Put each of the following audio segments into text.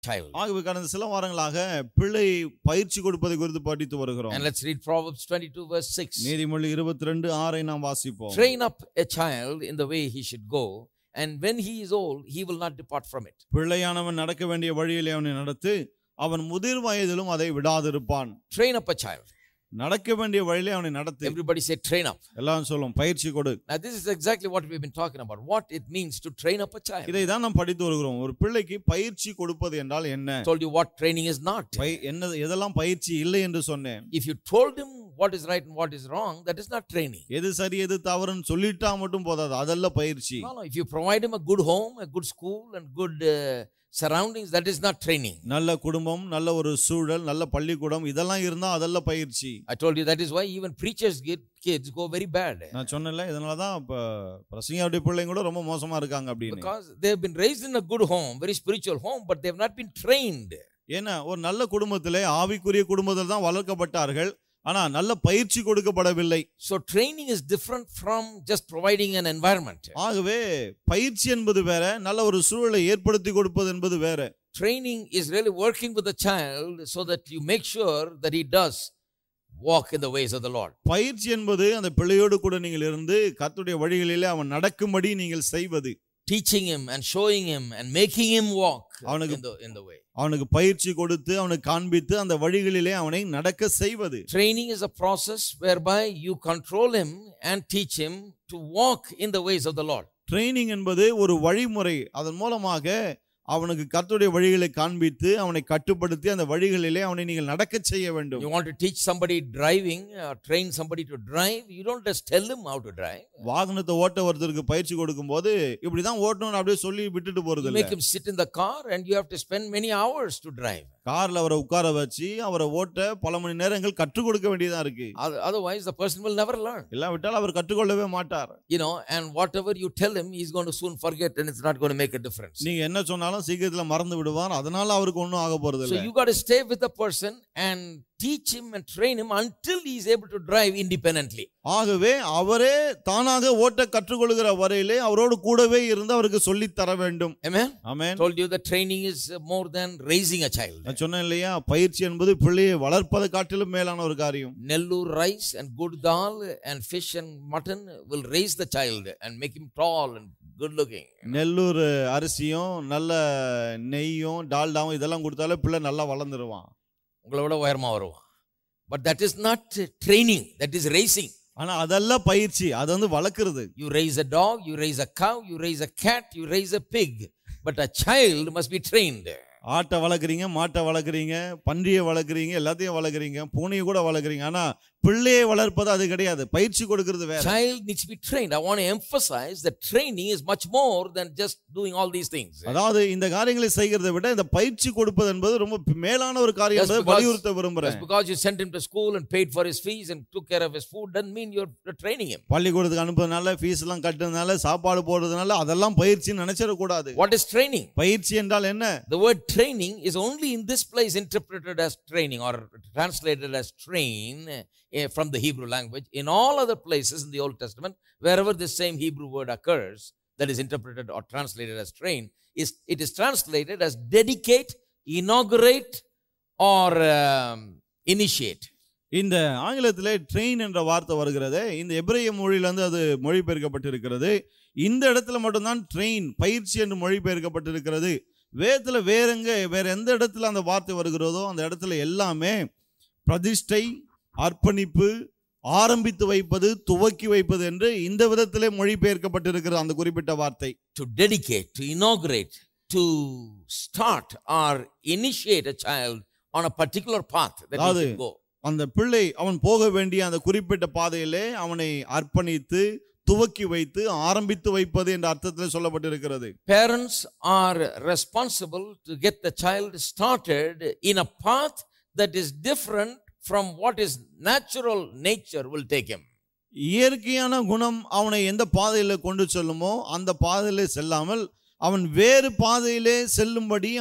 child. ஆகவே கடந்த சில வாரங்களாக பிள்ளை பயிற்சி கொடுப்பதை குறித்து படித்து வருகிறோம் And let's read Proverbs 22, verse 6. நீதிமொழி இருபத்தி ரெண்டு ஆறை நாம் வாசிப்போம் Train up a child in the way he should go, and when he is old, he will not depart from it. பிள்ளையானவன் நடக்க வேண்டிய வழியிலே அவனை நடத்து அவன் முதிர் வயதிலும் அதை விடாதிருப்பான் Train up a child. நடக்க வேண்டிய வழியிலே அவனை நடத்து Everybody say, train up. எல்லாம் சொல்லும் பயிற்சி கொடு Now, this is exactly what we've been talking about. What it means to train up a child. இதை தான் நாம் படித்து வருகிறோம் ஒரு பிள்ளைக்கு பயிற்சி கொடுப்பது என்றால் என்ன I told you what training is not. பய- என்ன எதெல்லாம் பயிற்சி இல்லை என்று சொன்னேன் If you told him what is right and what is wrong, that is not training. எது சரி எது தவறுன்னு சொல்லிட்டா மட்டும் போதாது அதல்ல பயிற்சி No, no. If you provide him a good home, a good school, and good uh, surroundings, that is not training. நல்ல குடும்பம் நல்ல ஒரு சூழல் நல்ல பள்ளிக்கூடம் இதெல்லாம் இருந்தா அதல்ல பயிற்சி I told you that is why even preachers get kids go very bad நான் சொன்னேன்ல இதனால தான் இப்போ பிரசங்கியாவுடைய பிள்ளைங்க கூட ரொம்ப மோசமா இருக்காங்க அப்படின்னு because they have been raised in a good home, very spiritual home, but they have not been trained. ஏன்னா ஒரு நல்ல குடும்பத்திலே ஆவிக்குரிய குடும்பத்தில் தான் வளர்க்கப்பட்டார்கள் ஆனா நல்ல பயிற்சி கொடுக்கப்படவில்லை So training is different from just providing an environment. ஆகவே பயிற்சி என்பது வேற நல்ல ஒரு சூழலை ஏற்படுத்தி கொடுப்பது என்பது வேற Training is really working with the child so that you make sure that he does walk in the ways of the Lord. பயிற்சி என்பது அந்த பிள்ளையோடு கூட நீங்கள் இருந்து கர்த்தருடைய வழிகளிலே அவன் நடக்கும்படி நீங்கள் செய்வது Teaching him and showing him and making him walk அவனுக்கு- in the, in the way. அவனுக்கு பயிற்சி கொடுத்து அவனுக்கு காண்பித்து அந்த வழிகளிலே அவனை நடக்க செய்வது Training is a process whereby you control him and teach him to walk in the ways of the Lord. Training என்பது ஒரு வழிமுறை அதன் மூலமாக அவனுக்கு கர்த்தருடைய வழிகளை காண்பித்து அவனை கட்டுப்படுத்தி அந்த வழிகளிலே அவனை நீங்கள் நடக்க செய்ய வேண்டும் You want to teach somebody driving, or train somebody to drive, you don't just tell him how to drive. வாகனத்தை ஓட்ட ஒருத்தருக்கு பயிற்சி கொடுக்கும்போது இப்படிதான் ஓட்டணும்னு அப்படியே சொல்லி விட்டுட்டு போறது You இல்ல make him sit in the car and you have to spend many hours to drive. கார்ல அவரை உட்கார வச்சு அவரை ஓட்ட பல மணி நேரங்கள் கற்றுக் கொடுக்க வேண்டியதா இருக்கு Oth- Otherwise, the person will never learn. இல்லாவிட்டால் அவர் கற்றுக்கொள்ளவே மாட்டார் You know, and whatever you tell him, he's going to soon forget and it's not going to make a difference. நீங்க என்ன சொன்னாலும் சீக்கிரத்துல மறந்து விடுவார் அதனால அவருக்கு ஒண்ணும் ஆக போறது So இல்ல you got to stay with the person and teach him and train him until he is able to drive independently. ஆகவே அவரே தானாக ஓட்ட கற்றுக்கொள்கிற வரையிலே அவரோடு கூடவே இருந்து அவருக்கு சொல்லி தர வேண்டும் Amen? Amen told you that training is uh, more than raising a child. நான் சொன்னேன் இல்லையா பயிற்சி என்பது பிள்ளையை வளர்ப்பதை காட்டிலும் மேலான ஒரு காரியம் Nellur rice and good dal and fish and mutton will raise the child and make him tall and good looking. Nellore அரிசியும் நல்ல நெய்யும் டால்டாவும் இதெல்லாம் கொடுத்தாலே பிள்ளை நல்லா வளர்ந்துருவான் உங்களை விட உயரமா வருவான் but that is not training that is raising ஆனா அதெல்லாம் பயிற்சி அது வந்து வளர்க்குறது you raise a dog you raise a cow you raise a cat you raise a pig but a child must be trained ஆட்டை வளர்க்குறீங்க மாட்டை வளர்க்குறீங்க பன்றியை வளர்க்குறீங்க எல்லாத்தையும் வளர்க்குறீங்க பூனையை கூட வளர்க்குறீங்க ஆனா பிள்ளையை வளர்ப்பது அது கிடையாது பயிற்சி கொடுக்கிறது வேற child needs to be trained i want to emphasize that training is much more than just doing all these things அதாவது இந்த காரியங்களை செய்கிறதை விட இந்த பயிற்சி கொடுப்பது என்பது ரொம்ப மேலான ஒரு காரியம் Just என்பதை because- வலியுறுத்த விரும்புறேன் just because you sent him to school and paid for his fees and took care of his food doesn't mean you're you're training him பள்ளிக்கூடத்துக்கு அனுப்புறதுனால ஃபீஸ் எல்லாம் கட்டுறதுனால சாப்பாடு போடுறதுனால அதெல்லாம் பயிற்சின்னு நினைச்சிடக்கூடாது what is training பயிற்சி என்றால் என்ன The word training is only in this place interpreted as training or translated as train eh, from the Hebrew language. In all other places in the Old Testament, wherever this same Hebrew word occurs, that is interpreted or translated as train, is it is translated as dedicate, inaugurate, or um, initiate. இந்த ஆங்கிலத்திலே train என்ற வார்த்தை வருகிறது இந்த எபிரேய மொழியிலிருந்து அது மொழிபெயர்க்கப்பட்டிருக்கிறது இந்த இடத்துல மட்டும்தான் ட்ரெயின் பயிற்சி என்று மொழிபெயர்க்கப்பட்டிருக்கிறது வேதத்துல வேறெங்க வேற எந்த இடத்துல அந்த வார்த்தை வருகிறதோ அந்த இடத்துல எல்லாமே பிரதிஷ்டை அர்ப்பணிப்பு ஆரம்பித்து வைப்பது துவக்கி வைப்பது என்று இந்த விதத்திலே மொழிபெயர்க்கப்பட்டிருக்கிறது அந்த குறிப்பிட்ட வார்த்தை To dedicate, to inaugurate, to start or initiate a child on a particular path that he அதாவது, should go. அந்த பிள்ளை அவன் போக வேண்டிய அந்த குறிப்பிட்ட பாதையிலே அவனை அர்ப்பணித்து துவக்கி வைத்து ஆரம்பித்து வைப்பது என்ற அர்த்தத்தில் சொல்லப்பட்டிருக்கிறது Parents are responsible to get the child started in a path that is different from what his natural nature will take him. இயற்கையான குணம் அவனை எந்த பாதையில கொண்டு செல்லுமோ அந்த பாதையிலே செல்லாமல் அவன் வேறு பாதையிலே செல்லும்படி அவனை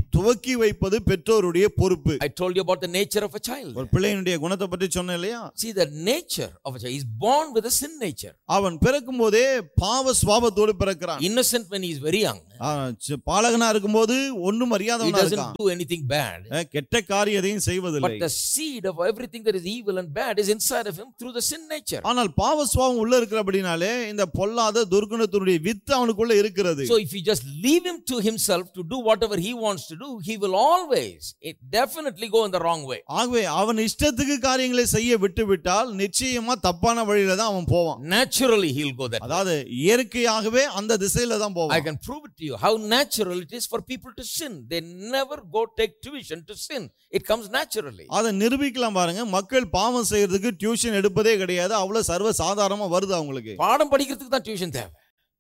துவக்கி வைப்பது பெற்றோருடைய பொறுப்பு I told you about the nature of a child. ஒரு பிள்ளையினுடைய குணத்தை பற்றி சொன்னேன் இல்லையா See, the nature of a child is born with a sin nature. அவன் பிறக்கும் போதே பாவ சுவாபத்தோடு பிறக்கிறான் Innocent when he is very young. ஆ, சி- பாலகனா இருக்கும்போது ஒண்ணும் He அறியாதவனா doesn't இருக்கான் do anything bad. அஹ், கெட்ட காரியம் எதையும் செய்வதில்லை But the seed of everything that is evil and bad is inside of him through the sin nature. ஆனால் பாவ சுவாபம் உள்ள இருக்கிறபடினாலே இந்த பொல்லாத துர்குணத்தினுடைய வித்து அவனுக்குள்ள இருக்கிறது So if you just leave him to himself to do whatever he wants to do, he will always, it definitely go in the wrong way. ஆகவே அவன் இஷ்டத்துக்கு காரியங்களை செய்ய விட்டு விட்டால் நிச்சயமா தப்பான வழியில தான் அவன் போவான் Naturally, he'll go that way. அதாவது இயற்கையாகவே அந்த திசையில தான் I போவான் can prove it to you how natural it is for people to sin. They never go take tuition to sin. It comes naturally. அதை நிரூபிக்கலாம் பாருங்க மக்கள் பாவம் செய்யறதுக்கு டியூஷன் எடுப்பதே கிடையாது அவ்வளவு சர்வ சாதாரணமா வருது அவங்களுக்கு பாடம் படிக்கிறதுக்கு தான் டியூஷன் தேவை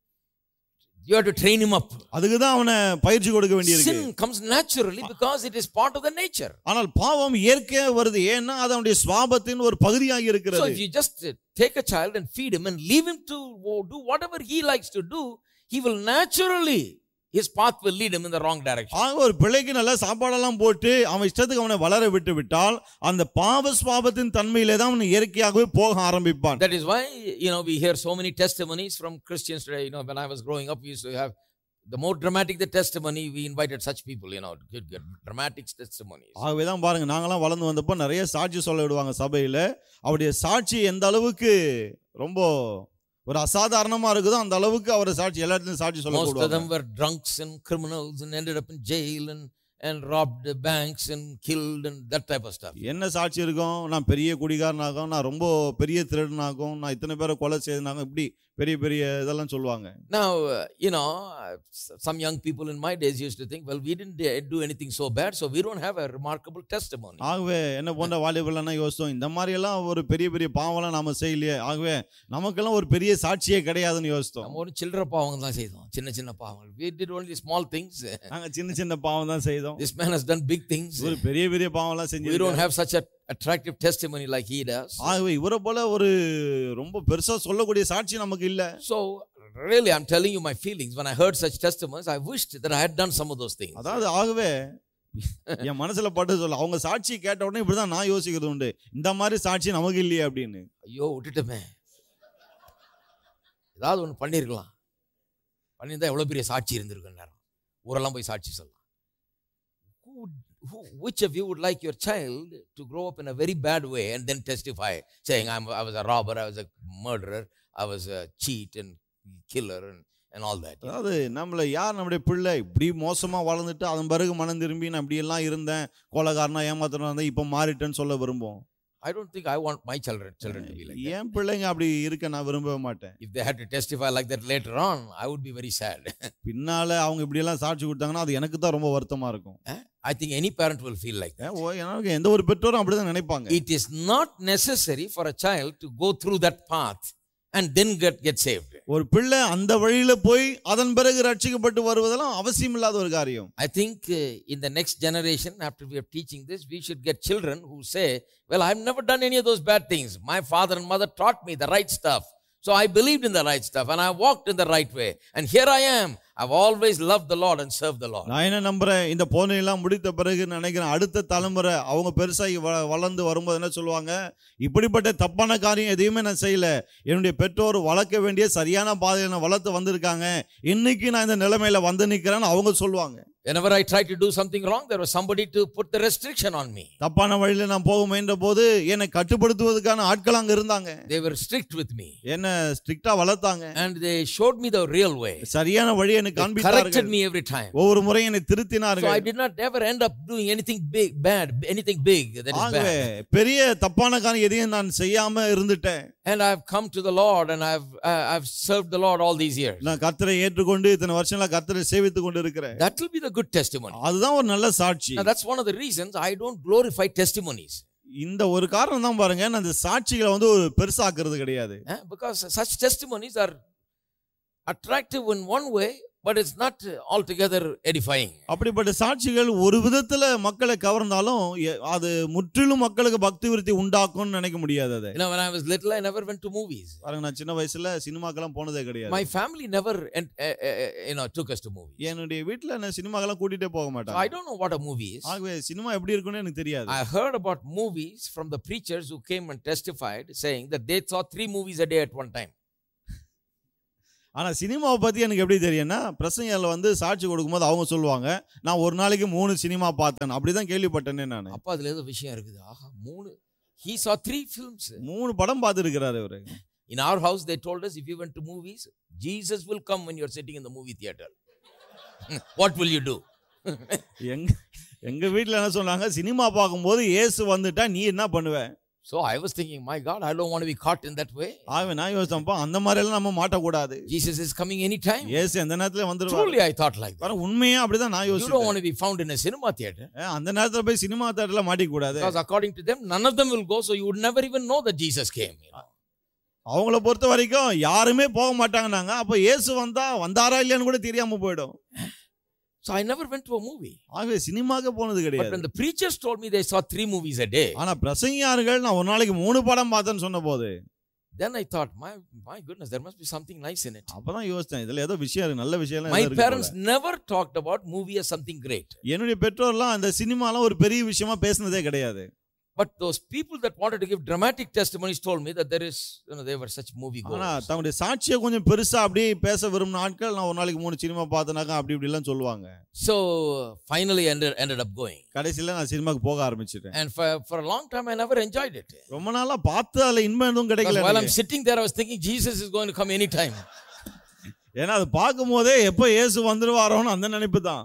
you have to train him up அதுக்கு தான் அவனை பயிற்சி கொடுக்க வேண்டியிருக்கு sin comes naturally because it is part of the nature ஆனால் பாவம் இயற்கையா வருது ஏன்னா அது அவனுடைய சுவாபத்தின் ஒரு பகுதியாக so இருக்கிறது if you just uh, take a child and feed him and leave him to wo- do whatever he likes to do he will naturally his path will lead him in the wrong direction ஆக ஒரு பிள்ளைக்கு நல்ல சாப்பாடெல்லாம் போட்டு அவன் இஷ்டத்துக்கு அவனை வளர விட்டு விட்டால் அந்த பாவ சுவாபத்தின் தன்மையிலே தான் அவன் இயற்கையாகவே போக ஆரம்பிப்பான் that is why you know we hear so many testimonies from christians today you know when i was growing up we used to have the more dramatic the testimony we invited such people you know to get, get dramatic testimonies ஆகவே தான் பாருங்க நாங்கெல்லாம் வளர்ந்து வந்தப்போ நிறைய சாட்சி சொல்ல விடுவாங்க சபையில அவருடைய சாட்சி எந்த அளவுக்கு ரொம்ப ஒரு அசாதாரணமா இருக்குதோ அந்த அளவுக்கு அவரை சாட்சி எல்லா இடத்துலயும் சாட்சி சொல்ல most of விடுவாங்க them were drunks and criminals and ended up in jail and and robbed the banks and killed and that type of stuff என்ன சாட்சி இருக்கும் நான் பெரிய குடிகாரனாகும் நான் ரொம்ப பெரிய திருடனாகும் நான் இத்தனை பேரை கொலை செய்தனாகும் இப்படி பெரிய பெரிய இதெல்லாம் சொல்லுவாங்க Now, uh, you know, uh, s- some young people in my days used to think, well, we didn't uh, do anything so bad, so we don't have a remarkable testimony. ஆகவே என்ன போன்ற வாலிபர்லாம் யோசித்தோம் இந்த மாதிரி எல்லாம் ஒரு பெரிய பெரிய பாவம்லாம் நாம செய்யலையே ஆகவே நமக்கெல்லாம் ஒரு பெரிய சாட்சியே கிடையாதுன்னு யோசித்தோம் நம்ம ஒரு சில்லற பாவங்கள் தான் செய்தோம் சின்ன சின்ன பாவங்கள் we did only small things நாங்க சின்ன சின்ன பாவம் தான் செய்தோம் this man has done big things ஒரு பெரிய பெரிய பாவம்லாம் we செஞ்சு don't have such a attractive testimony like he does ஆகவே இவரை போல ஒரு ரொம்ப பெருசா சொல்லக்கூடிய சாட்சி நமக்கு இல்ல so really i'm telling you my feelings when i heard such testimonies i wished that i had done some of those things அதாவது ஆகவே என் மனசுல பட்டு சொல்ல அவங்க சாட்சி கேட்ட உடனே இப்படிதான் நான் யோசிக்கிறது உண்டு இந்த மாதிரி சாட்சி நமக்கு இல்லையே அப்படின்னு ஐயோ விட்டுட்டோமே ஏதாவது ஒன்று பண்ணியிருக்கலாம் பண்ணியிருந்தா எவ்வளோ பெரிய சாட்சி இருந்திருக்கும் நேரம் ஊரெல்லாம் போய் சாட்சி சொல்லலாம் who, who, which of you would like your child to grow up in a very bad way and then testify saying I'm, I was a robber, I was a murderer, I was a cheat and killer and, and all that. அதாவது நம்மள யார் நம்முடைய பிள்ளை இப்படி மோசமா வளர்ந்துட்டு அதன் பிறகு மனம் திரும்பி நான் இப்படி எல்லாம் இருந்தேன் கொலகாரனா ஏமாத்தினா இருந்தேன் இப்ப மாறிட்டேன்னு சொல்ல விரும்பும் I don't think I want my children children to be like that. என் பிள்ளைங்க அப்படி இருக்க நான் விரும்பவே மாட்டேன் If they had to testify like that later on, I would be very sad. பின்னால அவங்க இப்படி எல்லாம் சாட்சி கொடுத்தாங்கன்னா அது எனக்கு தான் ரொம்ப வருத்தமா இருக்கும் I think any parent will feel like that. ஏன், ஓ, எனக்கு எந்த ஒரு பெற்றோரும் அப்படிதான் நினைப்பாங்க It is not necessary for a child to go through that path and then get, get saved. ஒரு பிள்ளை அந்த வழியில போய் அதன் பிறகு ரட்சிக்கப்பட்டு வருவதெல்லாம் அவசியம் இல்லாத ஒரு காரியம் I think uh, in the next generation, after we are teaching this, we should get children who say, Well, I've never done any of those bad things. My father and mother taught me the right stuff. So I believed in the right stuff and I walked in the right way. And here I am. I've always loved the Lord and served the Lord. நான் என்ன நம்புறேன் இந்த போனையெல்லாம் முடித்த பிறகு நினைக்கிறேன் அடுத்த தலைமுறை அவங்க பெருசாகி வ- வளர்ந்து வரும்போது என்ன சொல்லுவாங்க இப்படிப்பட்ட தப்பான காரியம் எதையுமே நான் செய்யல என்னுடைய பெற்றோர் வளர்க்க வேண்டிய சரியான பாதையை நான் வளர்த்து வந்திருக்காங்க இன்னைக்கு நான் இந்த நிலைமையில வந்து நிக்கிறேன்னு அவங்க சொல்லுவாங்க Whenever I tried to do something wrong, there was somebody to put the restriction on me. தப்பான வழியில நான் போக முயன்ற போது என்னை கட்டுப்படுத்துவதற்கான ஆட்கள் அங்க இருந்தாங்க They were strict with me என்ன ஸ்ட்ரிக்டா வளர்த்தாங்க and they showed me the real way. சரியான வழியை எனக்கு They corrected காண்பித்தார்கள் me every time. ஒவ்வொரு முறையும் என்னை So I திருத்தினார்கள் did not ever end up doing anything big, bad, anything big that is ஆகவே bad. பெரிய தப்பான காரியம் எதையும் நான் செய்யாம இருந்துட்டேன் And I've come to the Lord and I've uh, I've served the Lord all these years. நான் கர்த்தரை ஏற்றுக்கொண்டு இத்தனை வருஷங்களா கர்த்தரை சேவித்து கொண்டு இருக்கிறேன் That will be the good testimony. அதுதான் ஒரு நல்ல சாட்சி Now that's one of the reasons I don't glorify testimonies. இந்த ஒரு காரணம் தான் பாருங்க நான் இந்த சாட்சிகளை வந்து ஒரு பெருசாக்குறது கிடையாது eh, Because such testimonies are attractive in one way, but it's not altogether edifying. அப்படிப்பட்ட சாட்சிகள் ஒரு விதத்துல மக்களை கவர்ந்தாலும் எ- அது முற்றிலும் மக்களுக்கு பக்தி விருத்தி உண்டாக்கும்னு நினைக்க முடியாது அதை You know, when I was little, I never went to movies. பாருங்க நான் சின்ன வயசுல சினிமாக்கெல்லாம் போனதே கிடையாது My family never, ent- uh, uh, uh, you know, took us to movies. என்னுடைய வீட்டுல என்ன சினிமாக்கெல்லாம் கூட்டிட்டே போக So I மாட்டாங்க don't know what a movie is. ஆகவே சினிமா எப்படி இருக்குன்னு எனக்கு தெரியாது I heard about movies from the preachers who came and testified, saying that they saw three movies a day at one time. ஆனா சினிமாவை பத்தி எனக்கு எப்படி தெரியும்னா பிரசங்கல வந்து சாட்சி கொடுக்கும்போது அவங்க சொல்லுவாங்க நான் ஒரு நாளைக்கு மூணு சினிமா பார்த்தேன் அப்படிதான் கேள்விப்பட்டேனே நான் அப்பா அதுல ஏதோ விஷயம் இருக்குது ஆஹா மூணு he saw three films மூணு படம் பார்த்துருக்கிறாரு இவரு in our house they told us if you went to movies jesus will come when you're sitting in the movie theater what will you do எங்க எங்க வீட்ல என்ன சொன்னாங்க சினிமா பார்க்கும்போது இயேசு வந்துட்டா நீ என்ன பண்ணுவ so i was thinking my god i don't want to be caught in that way ஆகவே நான் யோசிச்சப்பா அந்த மாதிரி எல்லாம் நம்ம மாட்டக்கூடாது jesus is coming anytime இயேசு எந்த நேரத்துல வந்துருவாரு truly i thought like that பாரு உண்மையா அப்படிதான் நான் you don't யோசிச்சேன் want to be found in a cinema theater ஏன், அந்த நேரத்துல போய் சினிமா தேட்டர்ல மாட்டிக்க கூடாது because according to them none of them will go so you would never even know that jesus came you know. அவங்கள பொறுத்த வரைக்கும் யாருமே போக மாட்டாங்கன்னாங்க அப்ப இயேசு வந்தா வந்தாரா இல்லையான்னு கூட தெரியாம போயிடும் so i never went to a movie ஆகவே சினிமாக்கு போனது but கிடையாது when the preachers told me they saw three movies a day ஆனா பிரசங்கியார்கள் நான் ஒரு நாளைக்கு மூணு படம் பார்த்தேன்னு சொன்ன போது then i thought my my goodness there must be something nice in it அப்பதான் யோசிச்சேன் இதுல ஏதோ விஷயம் இருக்கு நல்ல விஷயம் எல்லாம் my ஏதோ இருக்கு parents போல. never talked about movie as something great என்னுடைய பெற்றோர்லாம் அந்த சினிமாலாம் ஒரு பெரிய விஷயமா பேசுனதே கிடையாது But those people that wanted to give dramatic testimonies told me that there is, you know, they were such movie ஆனா goers. தன்னுடைய சாட்சியை கொஞ்சம் பெருசா அப்படியே பேச விரும்பின ஆட்கள் நான் ஒரு நாளைக்கு மூணு சினிமா பார்த்தனாக்கா அப்படி இப்படி எல்லாம் சொல்லுவாங்க So finally ended, ended up going. கடைசியில நான் சினிமாக்கு போக ஆரம்பிச்சிட்டேன் And for, for a long time, I never enjoyed it. ரொம்ப நாளா பார்த்து அதுல இன்பம் எதுவும் Because கிடைக்கல while I'm எனக்கு. sitting there, I was thinking Jesus is going to come anytime. ஏன்னா அது பார்க்கும் போதே எப்போ இயேசு வந்துருவாரோன்னு அந்த நினைப்பு தான்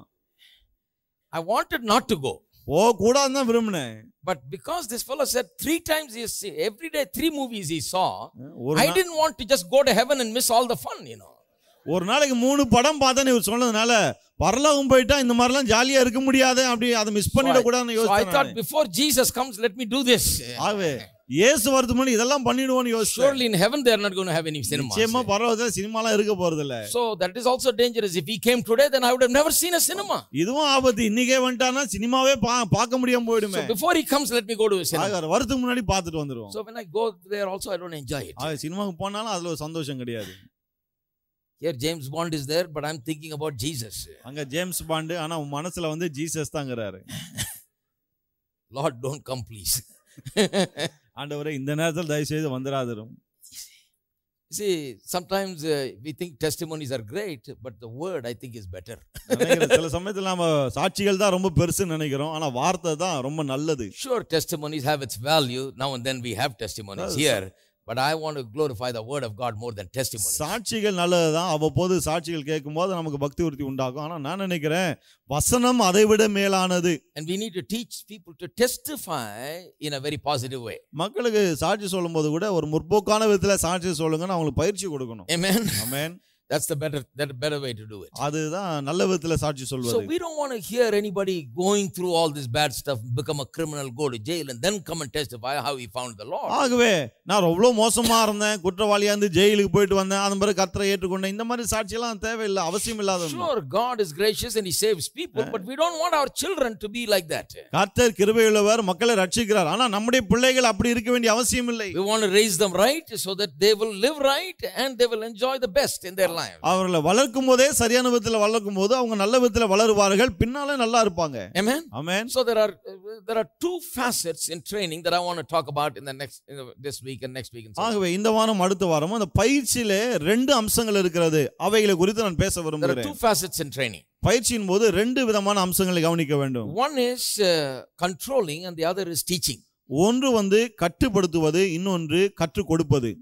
I wanted not to go. போக கூடாதுன்னு தான் விரும்பினேன் But because this fellow said three times he see, every day three movies he saw, ஒரு I நா- didn't want to just go to heaven and miss all the fun, you know. ஒரு நாளைக்கு மூணு படம் பார்த்தேன்னு இவர் சொன்னதுனால பரலோகம் போயிட்டா இந்த மாதிரிலாம் ஜாலியா இருக்க முடியாது அப்படி அதை மிஸ் பண்ணிட கூடாதுன்னு So I யோசிச்சேன் thought நானு. before Jesus comes, let me do this. ஆகவே இயேசு வரதுக்கு முன்னாடி இதெல்லாம் பண்ணிடுவோம்னு யோசிச்சேன் Surely in heaven they are not going to have any நிச்சயமா cinemas. பரலோகத்துல சினிமாலாம் இருக்க போறது இல்ல So that is also dangerous. If he came today, then I would have never seen a cinema. இதுவும் ஆபத்து இன்னைக்கே வந்துட்டானா சினிமாவே பா- பார்க்க முடியாம போயிடுமே So before he comes, let me go to a cinema. ஆக, வரதுக்கு முன்னாடி பார்த்துட்டு வந்துருவோம் So when I go there also, I don't enjoy it. ஆக, சினிமாவுக்கு போனாலும் அதுல ஒரு சந்தோஷம் கிடையாது Here James Bond is there, but I'm thinking about Jesus. அங்க ஜேம்ஸ் பாண்டு ஆனா உன் மனசுல வந்து ஜீசஸ் தாங்கிறாரு Lord, don't come, please. ஆண்டவரே இந்த நேரத்தில் தயவு செய்து வந்துடாதிரும் See, sometimes uh, we think testimonies are great, but the word I think is better. நினைக்கிறேன், சில சமயத்துல நாம சாட்சிகள் தான் ரொம்ப பெருசுன்னு நினைக்கிறோம் ஆனா வார்த்தை தான் ரொம்ப நல்லது Sure, testimonies have its value. Now and then we have testimonies Yes. here, but I want to glorify the word of God more than testimonies. சாட்சிகள் நல்லதுதான் அவ்வப்போது சாட்சிகள் கேட்கும்போது நமக்கு பக்தி உறுதி உண்டாகும் ஆனா நான் நினைக்கிறேன் வசனம் அதை விட மேலானது And we need to teach people to testify in a very positive way. மக்களுக்கு சாட்சி சொல்லும்போது கூட ஒரு முற்போக்கான விதத்துல சாட்சி சொல்லுங்கன்னு அவங்களுக்கு பயிற்சி கொடுக்கணும் Amen. Amen That's the better that better way to do it. அதுதான் நல்ல விதத்துல சாட்சி So சொல்வது we don't want to hear anybody going through all this bad stuff, become a criminal, go to jail, and then come and testify how he found the Lord. ஆகவே நான் எவ்வளவு மோசமா இருந்தேன் குற்றவாளியா இருந்து ஜெயிலுக்கு போயிட்டு வந்தேன் அதன் பிறகு கத்தரை ஏற்றுக்கொண்டேன் இந்த மாதிரி சாட்சியெல்லாம் தேவையில்லை அவசியம் இல்லாத ஒண்ணு. Sure, God is gracious and He saves people, but we don't want our children to be like that. கர்த்தர் கிருபையுள்ளவர் மக்களை ரட்சிக்கிறார் ஆனா நம்முடைய பிள்ளைகள் அப்படி இருக்க வேண்டிய அவசியம் இல்லை We want to raise them right so that they will live right and they will enjoy the best in their life. அவர்களை வளர்க்கும் போதே சரியான விதத்துல வளர்க்கும் போது அவங்க நல்ல விதத்துல வளருவார்கள் பின்னாலே நல்லா இருப்பாங்க Amen. Amen So there are there are two facets in training that I want to talk about in the next in the, this week and next week and so on. ஆகவே இந்த வாரம் அடுத்த வாரம் அந்த பயிற்சியில ரெண்டு அம்சங்கள் இருக்கிறது அவைகளை குறித்து நான் பேச There are விரும்புகிறேன் two facets in training. பயிற்சியின் போது ரெண்டு விதமான அம்சங்களை கவனிக்க வேண்டும் One is uh, controlling and the other is teaching. ஒன்று வந்து கட்டுப்படுத்துவது இன்னொன்று கற்றுக் கொடுப்பது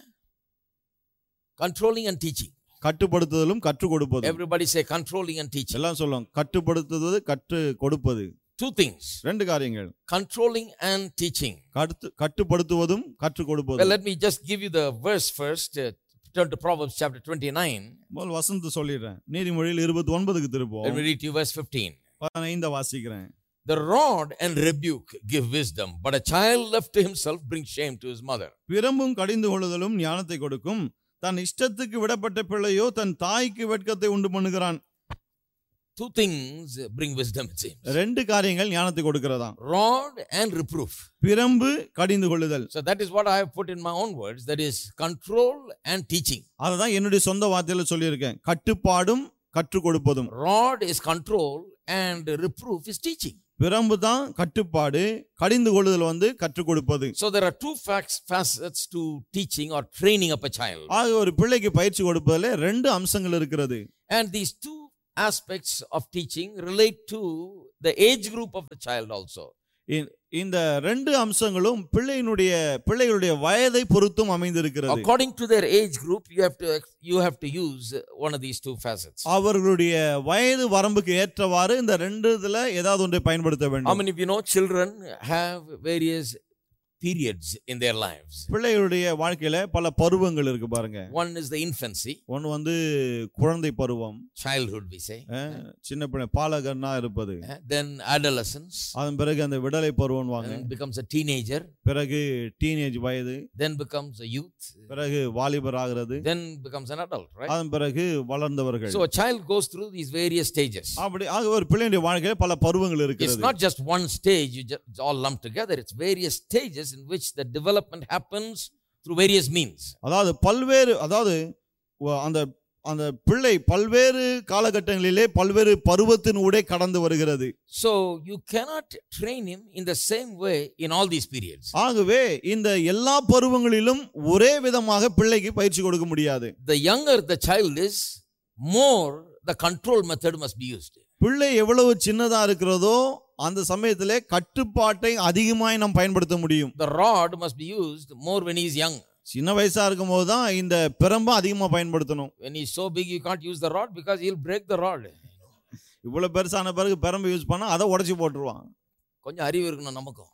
Controlling and teaching. கட்டுப்படுத்துதலும் கற்றுக் கொடுப்பது Everybody say controlling and teaching. எல்லாம் சொல்லுவோம் கட்டுப்படுத்துவது கற்று கொடுப்பது Two things. ரெண்டு காரியங்கள் Controlling and teaching. கடுத்து கட்டுப்படுத்துவதும் கற்றுக் Well, கொடுப்பதும் let me just give you the verse first. Uh, turn to Proverbs chapter 29. முதல் வசனத்தை சொல்லிடுறேன் நீதிமொழியில் இருபத்தி ஒன்பதுக்கு திருப்போம் Let me read to you verse 15. பதினைந்த வாசிக்கிறேன் The rod and rebuke give wisdom, but a child left to himself brings shame to his mother. பிரம்பும் கடிந்து கொள்ளுதலும் ஞானத்தை கொடுக்கும் தன் இஷ்டத்துக்கு விடப்பட்ட பிள்ளையோ தன் தாய்க்கு வெட்கத்தை உண்டு பண்ணுகிறான் Two things bring wisdom, it seems ரெண்டு காரியங்கள் ஞானத்தை கொடுக்கிறதா rod and reproof. பிரம்பு கடிந்து கொள்ளுதல் So that is what I have put in my own words that is control and teaching. அததான் என்னுடைய சொந்த வார்த்தையில சொல்லியிருக்கேன் கட்டுப்பாடும் கற்றுக் கொடுப்பதும் Rod is control and reproof is teaching. பிரம்பு தான் கட்டுப்பாடு கடிந்து கொள்ளுதல் வந்து கற்றுக் கொடுப்பது So there are two facts, facets to teaching or training up a child. ஆக ஒரு பிள்ளைக்கு பயிற்சி கொடுப்பதில் ரெண்டு அம்சங்கள் இருக்கிறது And these two aspects of teaching relate to the age group of the child also. இ- இந்த ரெண்டு அம்சங்களும் பிள்ளையினுடைய பிள்ளைகளுடைய வயதை பொறுத்தும் அமைந்திருக்கிறது According to their age group, you have to you have to use one of these two facets. அவர்களுடைய வயது வரம்புக்கு ஏற்றவாறு இந்த ரெண்டு இதுல ஏதாவது ஒன்றை பயன்படுத்த How வேண்டும் many of you know children have various periods in their lives? பிள்ளைகளுடைய வாழ்க்கையில பல பருவங்கள் இருக்கு பாருங்க One is the infancy, ஒன்று வந்து குழந்தை பருவம் childhood, we say. அஹ், சின்ன பிள்ளை பாலகன்னா இருப்பது Uh, Then adolescence, அதன் பிறகு அந்த விடலை பருவம் வாங்க then becomes a teenager, பிறகு டீனேஜ் வயது then becomes a youth, பிறகு வாலிபர் ஆகிறது then becomes an adult, right? அதன் பிறகு வளர்ந்தவர்கள் So a child goes through these various stages. அப்படி ஆக ஒரு பிள்ளையுடைய வாழ்க்கையில பல பருவங்கள் It's இருக்கிறது not just one stage, you just it's all lumped together. It's various stages in which the development happens through various means. அதாவது பல்வேறு அதாவது வ- அந்த அந்த பிள்ளை பல்வேறு காலகட்டங்களிலே பல்வேறு பருவத்தின் ஊடே கடந்து வருகிறது So you cannot train him in the same way in all these periods. ஆகவே இந்த எல்லா பருவங்களிலும் ஒரே விதமாக பிள்ளைக்கு பயிற்சி கொடுக்க முடியாது The younger the child is, more the control method must be used. பிள்ளை எவ்வளவு சின்னதா இருக்கிறதோ அந்த சமயத்திலே கட்டுப்பாட்டை அதிகமாய் நாம் பயன்படுத்த முடியும் The rod must be used more when he is young. சின்ன வயசா இருக்கும் போது தான் இந்த பிரம்பை அதிகமா பயன்படுத்தணும் When he's so big, you can't use the rod because he'll break the rod. இவ்வளவு பெருசான பிறகு பிரம்பை யூஸ் பண்ணா அதை உடைச்சு போட்டுருவான் கொஞ்சம் அறிவு இருக்கணும் நமக்கும்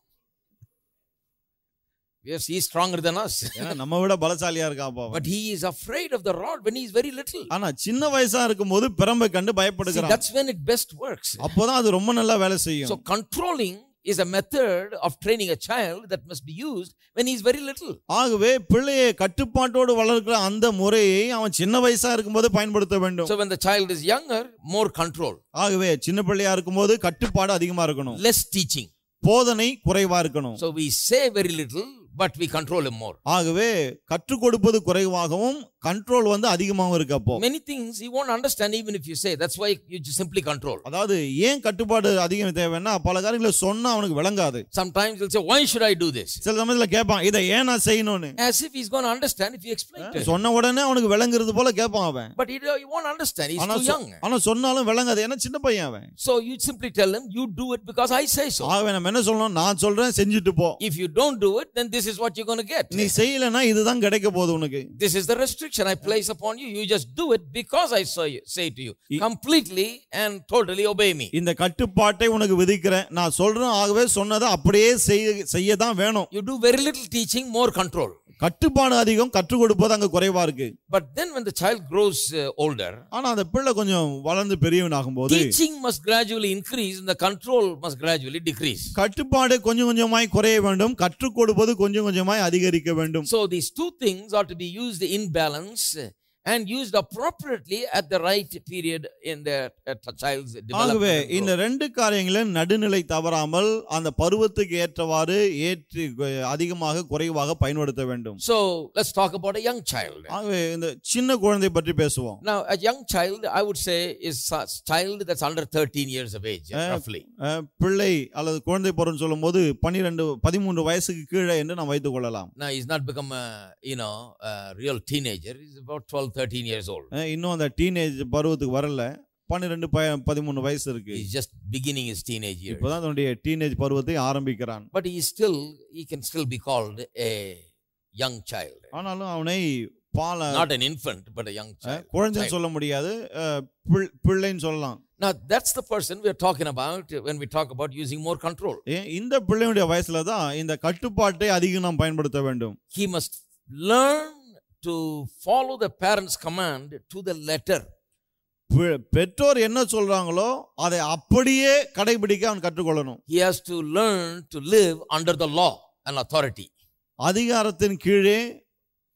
Yes, he's stronger than us. ஏன்னா நம்ம விட பலசாலியா இருக்கா அப்பா அவன். But he is afraid of the rod when he is very little. ஆனா சின்ன வயசா இருக்கும் போது பிரம்பை கண்டு See, பயப்படுகிறான் that's when it best works. அப்போதான் அது ரொம்ப நல்லா வேலை செய்யும் So controlling is a method of training a child that must be used when he is very little. ஆகவே பிள்ளையை கட்டுப்பாட்டோடு வளர்க்கிற அந்த முறையை அவன் சின்ன வயசா இருக்கும்போது பயன்படுத்த வேண்டும் So when the child is younger, more control, ஆகவே சின்ன பிள்ளையா இருக்கும்போது கட்டுப்பாடு அதிகமா இருக்கணும் less teaching. போதனை குறைவா இருக்கணும் So we say very little, but we control him more. ஆகவே கற்றுக் கொடுப்பது குறைவாகவும் கண்ட்ரோல் வந்து அதிகமாகவும் இருக்கு அப்போ Many things he won't understand even if you say. That's why you just simply control. அதாவது ஏன் கட்டுப்பாடு அதிகம் தேவைன்னா பல காரியங்களை சொன்னா அவனுக்கு விளங்காது Sometimes he'll say, Why should I do this? சில சமயத்துல கேட்பான் இதை ஏன் நான் செய்யணும்னு As if he's going to understand if you explain to him. சொன்ன உடனே அவனுக்கு விளங்குறது போல கேட்பான் அவன் But he, he won't understand. He's ஆனா too சொ- young. ஆனா சொன்னாலும் விளங்காது ஏன்னா சின்ன பையன் அவன் So you simply tell him, You do it because I say so. ஆகவே நம்ம என்ன சொல்லணும் நான் சொல்றேன் செஞ்சுட்டு போ If you don't do it, then this is what you're going to get. நீ செய்யலைன்னா இதுதான் கிடைக்க போகுது உனக்கு This is the restriction I place upon you. You just do it because I say, say to you. I- Completely and totally obey me. இந்த கட்டுப்பாட்டை உனக்கு விதிக்கிறேன் நான் சொல்றேன் ஆகவே சொன்னதை அப்படியே செய்ய செய்ய தான் வேணும் You do very little teaching, more control. கட்டுப்பாடு அதிகம் கற்றுக் கொடுப்பது அங்க குறைவா இருக்கு But then when the child grows uh, older, ஆனா அந்த பிள்ளை கொஞ்சம் வளர்ந்து பெரியவன் ஆகும்போது teaching must gradually increase and the control must gradually decrease. கட்டுப்பாடு கொஞ்சம் கொஞ்சமாய் குறைய வேண்டும் கற்றுக் கொடுப்பது கொஞ்சம் கொஞ்சமாய் அதிகரிக்க வேண்டும் So these two things are to be used in balance and used appropriately at the right period in the uh, child's ஆகவே development. and இந்த growth. ரெண்டு காரியங்களும் நடுநிலை தவறாமல் அந்த பருவத்துக்கு ஏற்றவாறு ஏற்றி அதிகமாக குறைவாக பயன்படுத்த வேண்டும் So let's talk about a young child. ஆகவே இந்த சின்ன குழந்தை பற்றி பேசுவோம் Now, a young child, I would say, is a child that's under 13 years of age, Uh, roughly. அஹ், பிள்ளை அல்லது குழந்தை பருவம் சொல்லும் போது பன்னிரெண்டு பதிமூன்று வயசுக்கு கீழே என்று நாம் வைத்துக் கொள்ளலாம் Now, he's not become a, you know, a real teenager. He's about 12, 13 years old. அஹ், இன்னும் அந்த டீனேஜ் பருவத்துக்கு வரல பன்னிரெண்டு ப பதிமூணு வயசு இருக்கு He's just beginning his teenage years. இப்பதான் தன்னுடைய டீனேஜ் பருவத்தை ஆரம்பிக்கிறான் But he is still, he can still be called a young child. ஆனாலும் அவனை பால Not an infant, but a young ah, child. குழந்தைன்னு child. சொல்ல முடியாது அஹ், பிள்- பிள்ளைன்னு சொல்லலாம் Now, that's the person we're talking about when we talk about using more control. ஏன் இந்த பிள்ளையுடைய வயசுல தான் இந்த கட்டுப்பாட்டை அதிகம் நாம் பயன்படுத்த வேண்டும் He must learn to follow the parent's command to the letter. பெ- பெற்றோர் என்ன சொல்றாங்களோ அதை அப்படியே கடைபிடிக்க அவன் கற்றுக்கொள்ளணும் He has to learn to live under the law and authority. அதிகாரத்தின் கீழே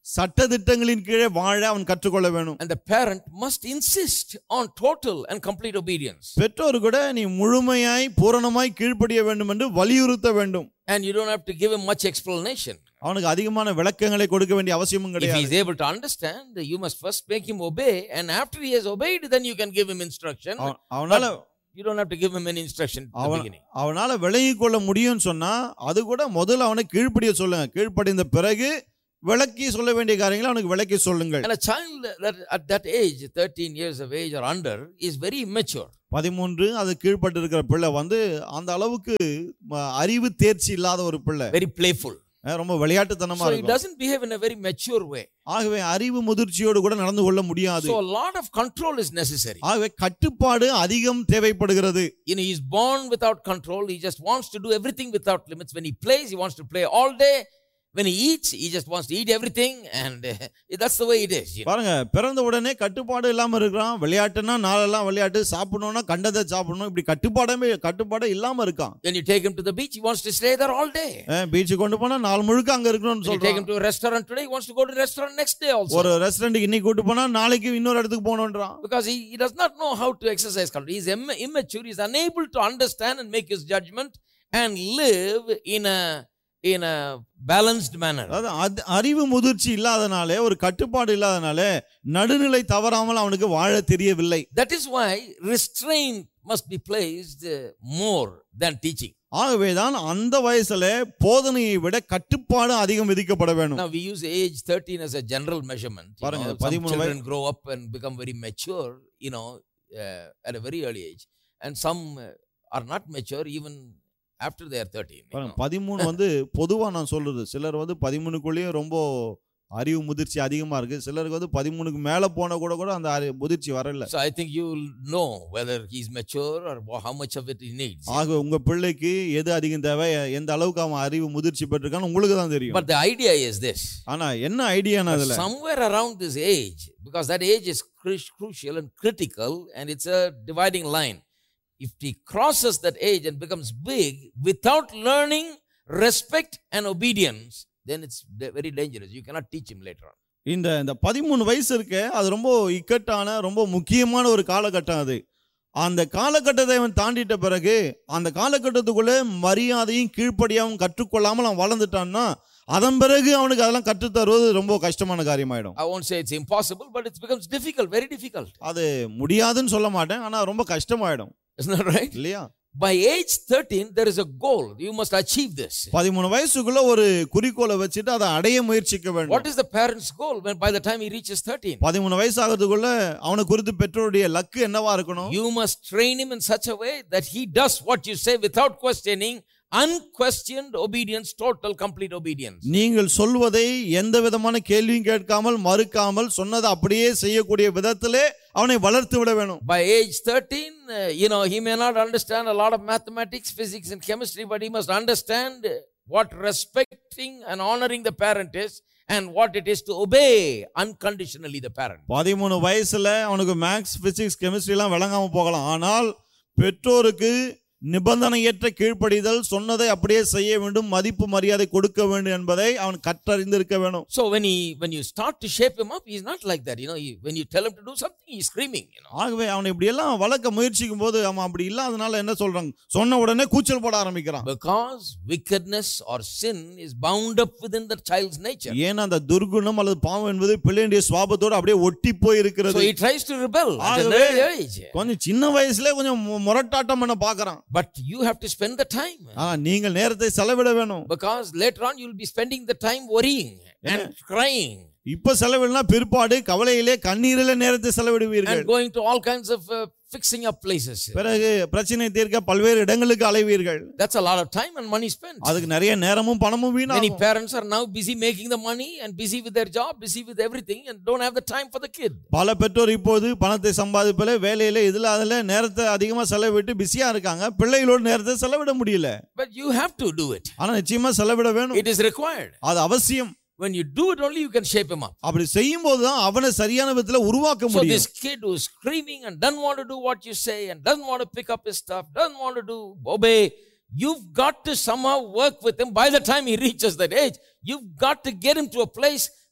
சட்டதிட்டங்களின் கீழே வாழ அவன் கற்றுக்கொள்ள வேணும் And the parent must insist on total and complete obedience. பெற்றோர் கூட நீ முழுமையாய் பூரணமாய் கீழ்ப்படிய வேண்டும் என்று வலியுறுத்த வேண்டும் And you don't have to give him much explanation. அவனுக்கு அதிகமான விளக்கங்களை கொடுக்க வேண்டிய அவசியமும் If he கிடையாது is able to understand, you must first make him obey. And after he has obeyed, then you can give him instruction. அவ- அவனால You don't have to give him any instruction at the அவன் beginning. அவனால விளங்கி கொள்ள முடியும்னு சொன்னா அது கூட முதல்ல அவனை கீழ்ப்படிய சொல்லுங்க கீழ்ப்படிந்த பிறகு விளக்கி சொல்ல வேண்டிய காரியங்களை அவனுக்கு விளக்கி சொல்லுங்கள் And a child that at that age, 13 years of age or under, is very immature. பதிமூன்று அது கீழ்ப்பட்டு இருக்கிற பிள்ளை வந்து அந்த அளவுக்கு ம, அறிவு தேர்ச்சி இல்லாத ஒரு பிள்ளை very playful. அஹ் ரொம்ப விளையாட்டுத்தனமா So he இருக்கும் doesn't behave in a very mature way. ஆகவே அறிவு முதிர்ச்சியோடு கூட நடந்து கொள்ள முடியாது So a lot of control is necessary. ஆகவே கட்டுப்பாடு அதிகம் தேவைப்படுகிறது You know, he's born without control. He just wants to do everything without limits. When he plays, he wants to play all day. When he eats, he just wants to eat everything. And uh, that's the way it is. You know? பாருங்க பிறந்த உடனே கட்டுப்பாடு இல்லாம இருக்கிறான் விளையாட்டுனா நாளெல்லாம் விளையாட்டு சாப்பிடணும்னா கண்டதை சாப்பிடணும் இப்படி கட்டுப்பாடமே கட்டுப்பாடே இல்லாம இருக்கான் When you take him to the beach, he wants to stay there all day. பீச்சுக்கு கொண்டு போனா நாள் முழுக்க அங்க இருக்கணும்னு When you take him சொல்றான் to a restaurant today, he wants to go to the restaurant next day also. ஒரு ரெஸ்டாரண்ட்டுக்கு இன்னைக்கு கூட்டு போனா நாளைக்கு இன்னொரு இடத்துக்கு போகணுன்றான் Because he, he does not know how to exercise control. He is im- immature. He is unable to understand and make his judgment and live in a in a balanced manner. அதாவது அது- அறிவு முதிர்ச்சி இல்லாதனாலே ஒரு கட்டுப்பாடு இல்லாதனாலே நடுநிலை தவறாமல் அவனுக்கு வாழ தெரியவில்லை That is why restraint must be placed uh, more than teaching. ஆகவேதான் அந்த வயசுல போதனையை விட கட்டுப்பாடு அதிகம் விதிக்கப்பட வேணும் Now we use age 13 as a general measurement. You பாருங்க, know, some 13 children grow up and become very mature, you know, uh, at a very early age, and some uh, are not mature even after they are 13. you பாருங்க know. பதிமூணு வந்து பொதுவா நான் சொல்றது சிலர் வந்து பதிமூணுக்குள்ளேயே ரொம்ப அறிவு முதிர்ச்சி அதிகமா இருக்கு சிலருக்கு வந்து பதிமூணுக்கு மேல போன கூட கூட அந்த அறி- முதிர்ச்சி வரல So I think you will know whether he's mature or wha- how much of it he needs. ஆக உங்க பிள்ளைக்கு எது அதிகம் தேவை எந்த அளவுக்கு அவன் அறிவு முதிர்ச்சி பெற்றிருக்கான்னு உங்களுக்கு தான் தெரியும் But the idea is this. ஆனா என்ன ஐடியானா that அதுல somewhere around this age, because that age is cru- crucial and critical, and it's a dividing line. If he crosses that age and becomes big without learning respect and obedience, then it's da- very dangerous. You cannot teach him later on. இந்த இந்த பதிமூணு வயசு இருக்க அது ரொம்ப இக்கட்டான ரொம்ப முக்கியமான ஒரு காலகட்டம் அது அந்த காலகட்டத்தை அவன் தாண்டிட்ட பிறகு அந்த காலகட்டத்துக்குள்ள மரியாதையும் கீழ்ப்படியாவும் கற்றுக்கொள்ளாமல் அவன் வளர்ந்துட்டான்னா அதன் பிறகு அவனுக்கு அதெல்லாம் கற்றுத்தருவது ரொம்ப கஷ்டமான காரியமாயிடும் I won't say it's impossible, but it becomes difficult, very difficult. அது முடியாதுன்னு சொல்ல மாட்டேன் ஆனா ரொம்ப கஷ்டமாயிடும் Isn't that right? இல்லையா By age 13, there is a goal. You must achieve this. பதிமூணு வயசுக்குள்ள ஒரு குறிக்கோளை வச்சுட்டு அதை அடைய முயற்சிக்க What வேண்டும் is the parent's goal when by the time he reaches 13? பதிமூணு வயசு ஆகிறதுக்குள்ள அவனை குறித்து பெற்றோருடைய லக்கு என்னவா இருக்கணும் You must train him in such a way that he does what you say without questioning, unquestioned obedience, total, complete obedience. நீங்கள் சொல்வதை எந்த விதமான கேள்வியும் கேட்காமல் மறுக்காமல் சொன்னதை அப்படியே செய்யக்கூடிய விதத்திலே அவனை வளர்த்து விட வேணும் By age 13, uh, you know, he may not understand a lot of mathematics, physics, and chemistry, but he must understand what respecting and honoring the parent is and what it is to obey unconditionally the parent. பதிமூணு வயசுல அவனுக்கு maths physics chemistry எல்லாம் விளங்காம போகலாம் ஆனால் பெற்றோருக்கு நிபந்தனையற்ற கீழ்ப்படிதல் சொன்னதை அப்படியே செய்ய வேண்டும் மதிப்பு மரியாதை கொடுக்க வேண்டும் என்பதை அவன் கற்றறிந்திருக்க வேணும் So when he when you start to shape him up, he's not like that. You know, he, when you tell him to do something, he's screaming. You know. ஆகவே அவனை இப்படி எல்லாம் வளர்க்க முயற்சிக்கும் போது அவன் அப்படி இல்லாதனால என்ன சொல்றாங்க சொன்ன உடனே கூச்சல் போட ஆரம்பிக்கிறான் Because wickedness or sin is bound up within the child's nature. ஏன்னா அந்த துர்குணம் அல்லது பாவம் என்பது பிள்ளையுடைய சுவாபத்தோடு அப்படியே ஒட்டி போய் So இருக்கிறது he tries to rebel at an ஆகவே, early age. கொஞ்சம் சின்ன வயசுல கொஞ்சம் மு- முரட்டாட்டம் பண்ண பாக்குறான் But you have to spend the time. ஆனா நீங்கள் நேரத்தை செலவிட வேணும் Because later on you'll be spending the time worrying and crying இப்ப செலவிடனா பிற்பாடு கவலையிலே கண்ணீரிலே நேரத்தை செலவிடுவீர்கள் and going to all kinds of uh, fixing up places. பிறகு பிரச்சனை தீர்க்க பல்வேறு இடங்களுக்கு அலைவீர்கள் That's a lot of time and money spent. அதுக்கு நிறைய நேரமும் பணமும் Many வீணாகும் parents are now busy making the money and busy with their job, busy with everything, and don't have the time for the kid. பல பெற்றோர் இப்போது பணத்தை சம்பாதிப்பில வேலையில இதுல அதுல நேரத்தை அதிகமா செலவிட்டு பிஸியா இருக்காங்க பிள்ளைகளோட நேரத்தை செலவிட முடியல But you have to do it. ஆனா நிச்சயமா செலவிட வேணும் It is required. அது அவசியம் When you do it only, you can shape him up. அப்படி செய்யும் போதுதான் அவனை சரியான விதத்துல உருவாக்க So முடியும் this kid who's screaming and doesn't want to do what you say and doesn't want to pick up his stuff, doesn't want to do obey, you've got to somehow work with him. By the time he reaches that age, you've got to get him to a place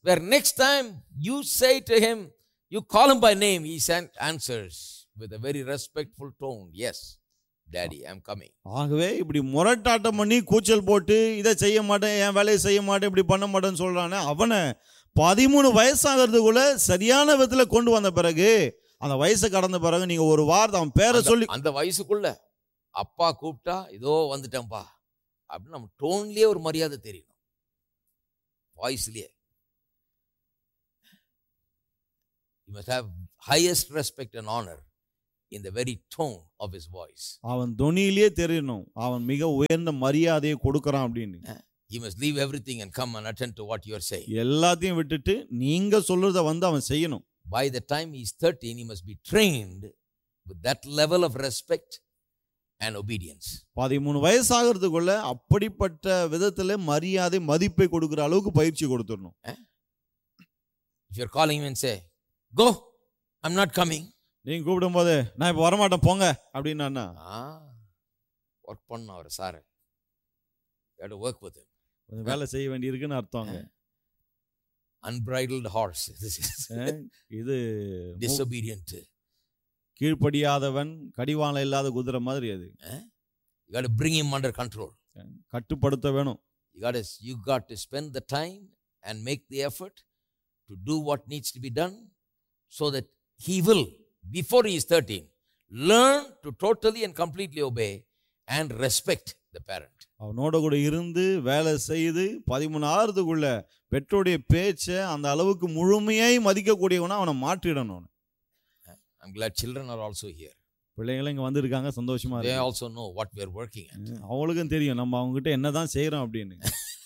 Where next time you say to him, you call him by name, he sent answers with a very respectful tone. Yes, daddy, I'm coming. ஆகவே இப்படி முரட்டாட்டம் பண்ணி கூச்சல் போட்டு இதை செய்ய மாட்டேன் என் வேலையை செய்ய மாட்டேன் இப்படி பண்ண மாட்டேன்னு சொல்றானே அவனை பதிமூணு வயசாகிறதுக்குள்ள சரியான விதத்துல கொண்டு வந்த பிறகு அந்த வயசை கடந்த பிறகு நீங்க ஒரு வார்த்தை அவன் பேரை அந்த- சொல்லி அந்த வயசுக்குள்ள அப்பா கூப்பிட்டா இதோ வந்துட்டேன்ப்பா அப்படின்னு நம்ம டோன்லயே ஒரு மரியாதை தெரியணும் வாய்ஸ்லயே you must have highest respect and honor in the very tone of his voice அவன் தொனியிலேயே தெரியணும் அவன் மிக உயர்ந்த மரியாதையை கொடுக்கறான் அப்படின்னு he must leave everything and come and attend to what you are saying எல்லாத்தையும் விட்டுட்டு நீங்க சொல்றத வந்து அவன் செய்யணும் by the time he is 13 he must be trained with that level of respect and obedience பதிமூணு வயசாகிறதுக்குள்ள அப்படிப்பட்ட விதத்துல மரியாதை மதிப்பை கொடுக்கிற அளவுக்கு பயிற்சி கொடுத்துடணும் if you're calling him and say go i'm not coming நீங்க கூப்பிடும்போது நான் இப்ப வரமாட்டேன் போங்க அப்படின்னா ஆ ஒர்க் பண்ண அவர் சார் டு ஒர்க் வித் கொஞ்சம் வேலை செய்ய வேண்டி இருக்குன்னு அர்த்தங்க அன்பிரைடல்டு ஹார்ஸ் இது disobedient கீழ்ப்படியாதவன் கடிவாளம் இல்லாத குதிரை மாதிரி அது you got to bring him under control கட்டுப்படுத்த வேணும் you got to you got to spend the time and make the effort to do what needs to be done so that he will before he is 13 learn to totally and completely obey and respect the parent அவனோட கூட இருந்து வேலை செய்து பதிமூணு ஆறுதுக்குள்ள பெற்றோடைய பேச்சை அந்த அளவுக்கு முழுமையாய் மதிக்கக்கூடியவனா அவனை மாற்றிடணும் அவனை. i'm glad children are also here பிள்ளைங்களும் இங்க வந்திருக்காங்க சந்தோஷமா they இருக்கு also know what we are working at அவங்களுக்கும் தெரியும் நம்ம அவங்க கிட்ட என்னதான் செய்யறோம் அப்படின்னு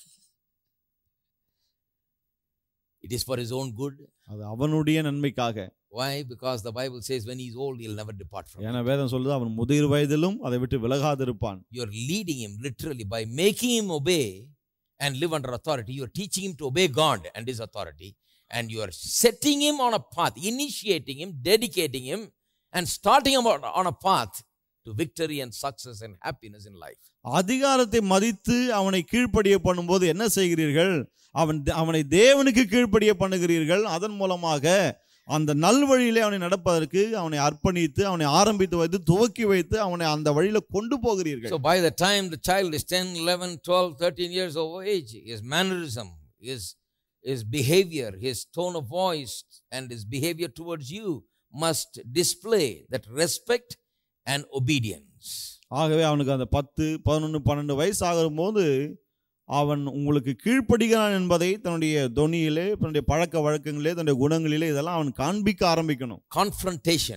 it is for his own good அது அவனுடைய நன்மைக்காக why because the bible says when he is old he'll never depart from it ஏன்னா வேதம் சொல்லுது அவன் முதிர் வயதிலும் அதை விட்டு விலகாதிருப்பான் you're leading him literally by making him obey and live under authority. You're teaching him to obey God and his authority. And you are setting him on a path, initiating him, dedicating him, and starting him on on a path to victory and success and happiness in life. அதிகாரத்தை மதித்து அவனை கீழ்ப்படிய பண்ணும்போது என்ன செய்கிறீர்கள் அவன் அவனை தேவனுக்கு கீழ்ப்படிய பண்ணுகிறீர்கள் அதன் மூலமாக அந்த நல்வழியிலே அவனை நடப்பதற்கு அவனை அர்ப்பணித்து அவனை ஆரம்பித்து வைத்து துவக்கி வைத்து அவனை அந்த வழியில கொண்டு போகிறீர்கள் So by the time the child is 10, 11, 12, 13 years of age, his mannerism, his, his behavior, his tone of voice, and his behavior towards you must display that respect and obedience. ஆகவே அவனுக்கு அந்த பத்து பதினொன்று பன்னெண்டு வயசு ஆகும்போது அவன் உங்களுக்கு கீழ்ப்படுகிறான் என்பதை தன்னுடைய தொனியிலே தன்னுடைய பழக்க வழக்கங்களிலே தன்னுடைய குணங்களிலே இதெல்லாம் அவன் காண்பிக்க ஆரம்பிக்கணும் confrontation,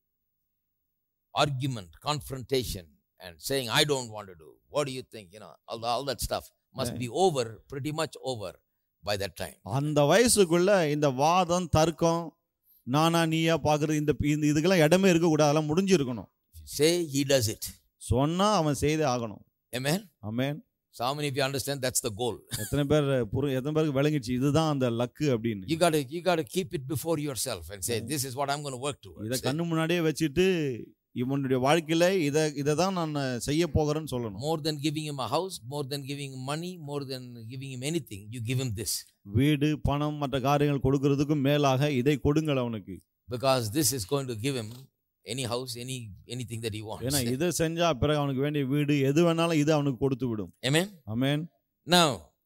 argument, confrontation, and saying, I don't want to do. What do you think? You know, all, all that stuff must be over, pretty much over by that time. அந்த வயசுக்குள்ள இந்த வாதம் தர்க்கம் நானா நீயா பாக்குறது இந்த இந்த இதுக்கெல்லாம் இடமே இருக்கக்கூடாது அதெல்லாம் முடிஞ்சிருக்கணும் If you say, he does it. சொன்னா அவன் செய்தே ஆகணும் Amen? Amen So, how many of you understand that's the goal? எத்தனை பேர் புரி எத்தனை பேருக்கு விளங்கிச்சு இதுதான் அந்த லக்கு அப்படின்னு You gotta you gotta keep it before yourself and say, This is what I'm gonna work இதை towards. கண்ணு முன்னாடியே வச்சுட்டு இவனுடைய வாழ்க்கையில இதை இதை தான் நான் செய்ய போகிறேன்னு சொல்லணும் More than giving him a house, more than giving him money, more than giving him anything, you give him this. வீடு பணம் மற்ற காரியங்கள் கொடுக்கறதுக்கும் மேலாக இதை கொடுங்கள் அவனுக்கு Because this is going to give him any house, any anything that he wants. ஏன்னா இதை செஞ்சா பிறகு அவனுக்கு வேண்டிய வீடு எது வேணாலும் இது அவனுக்கு கொடுத்து விடும் Amen? Amen Now,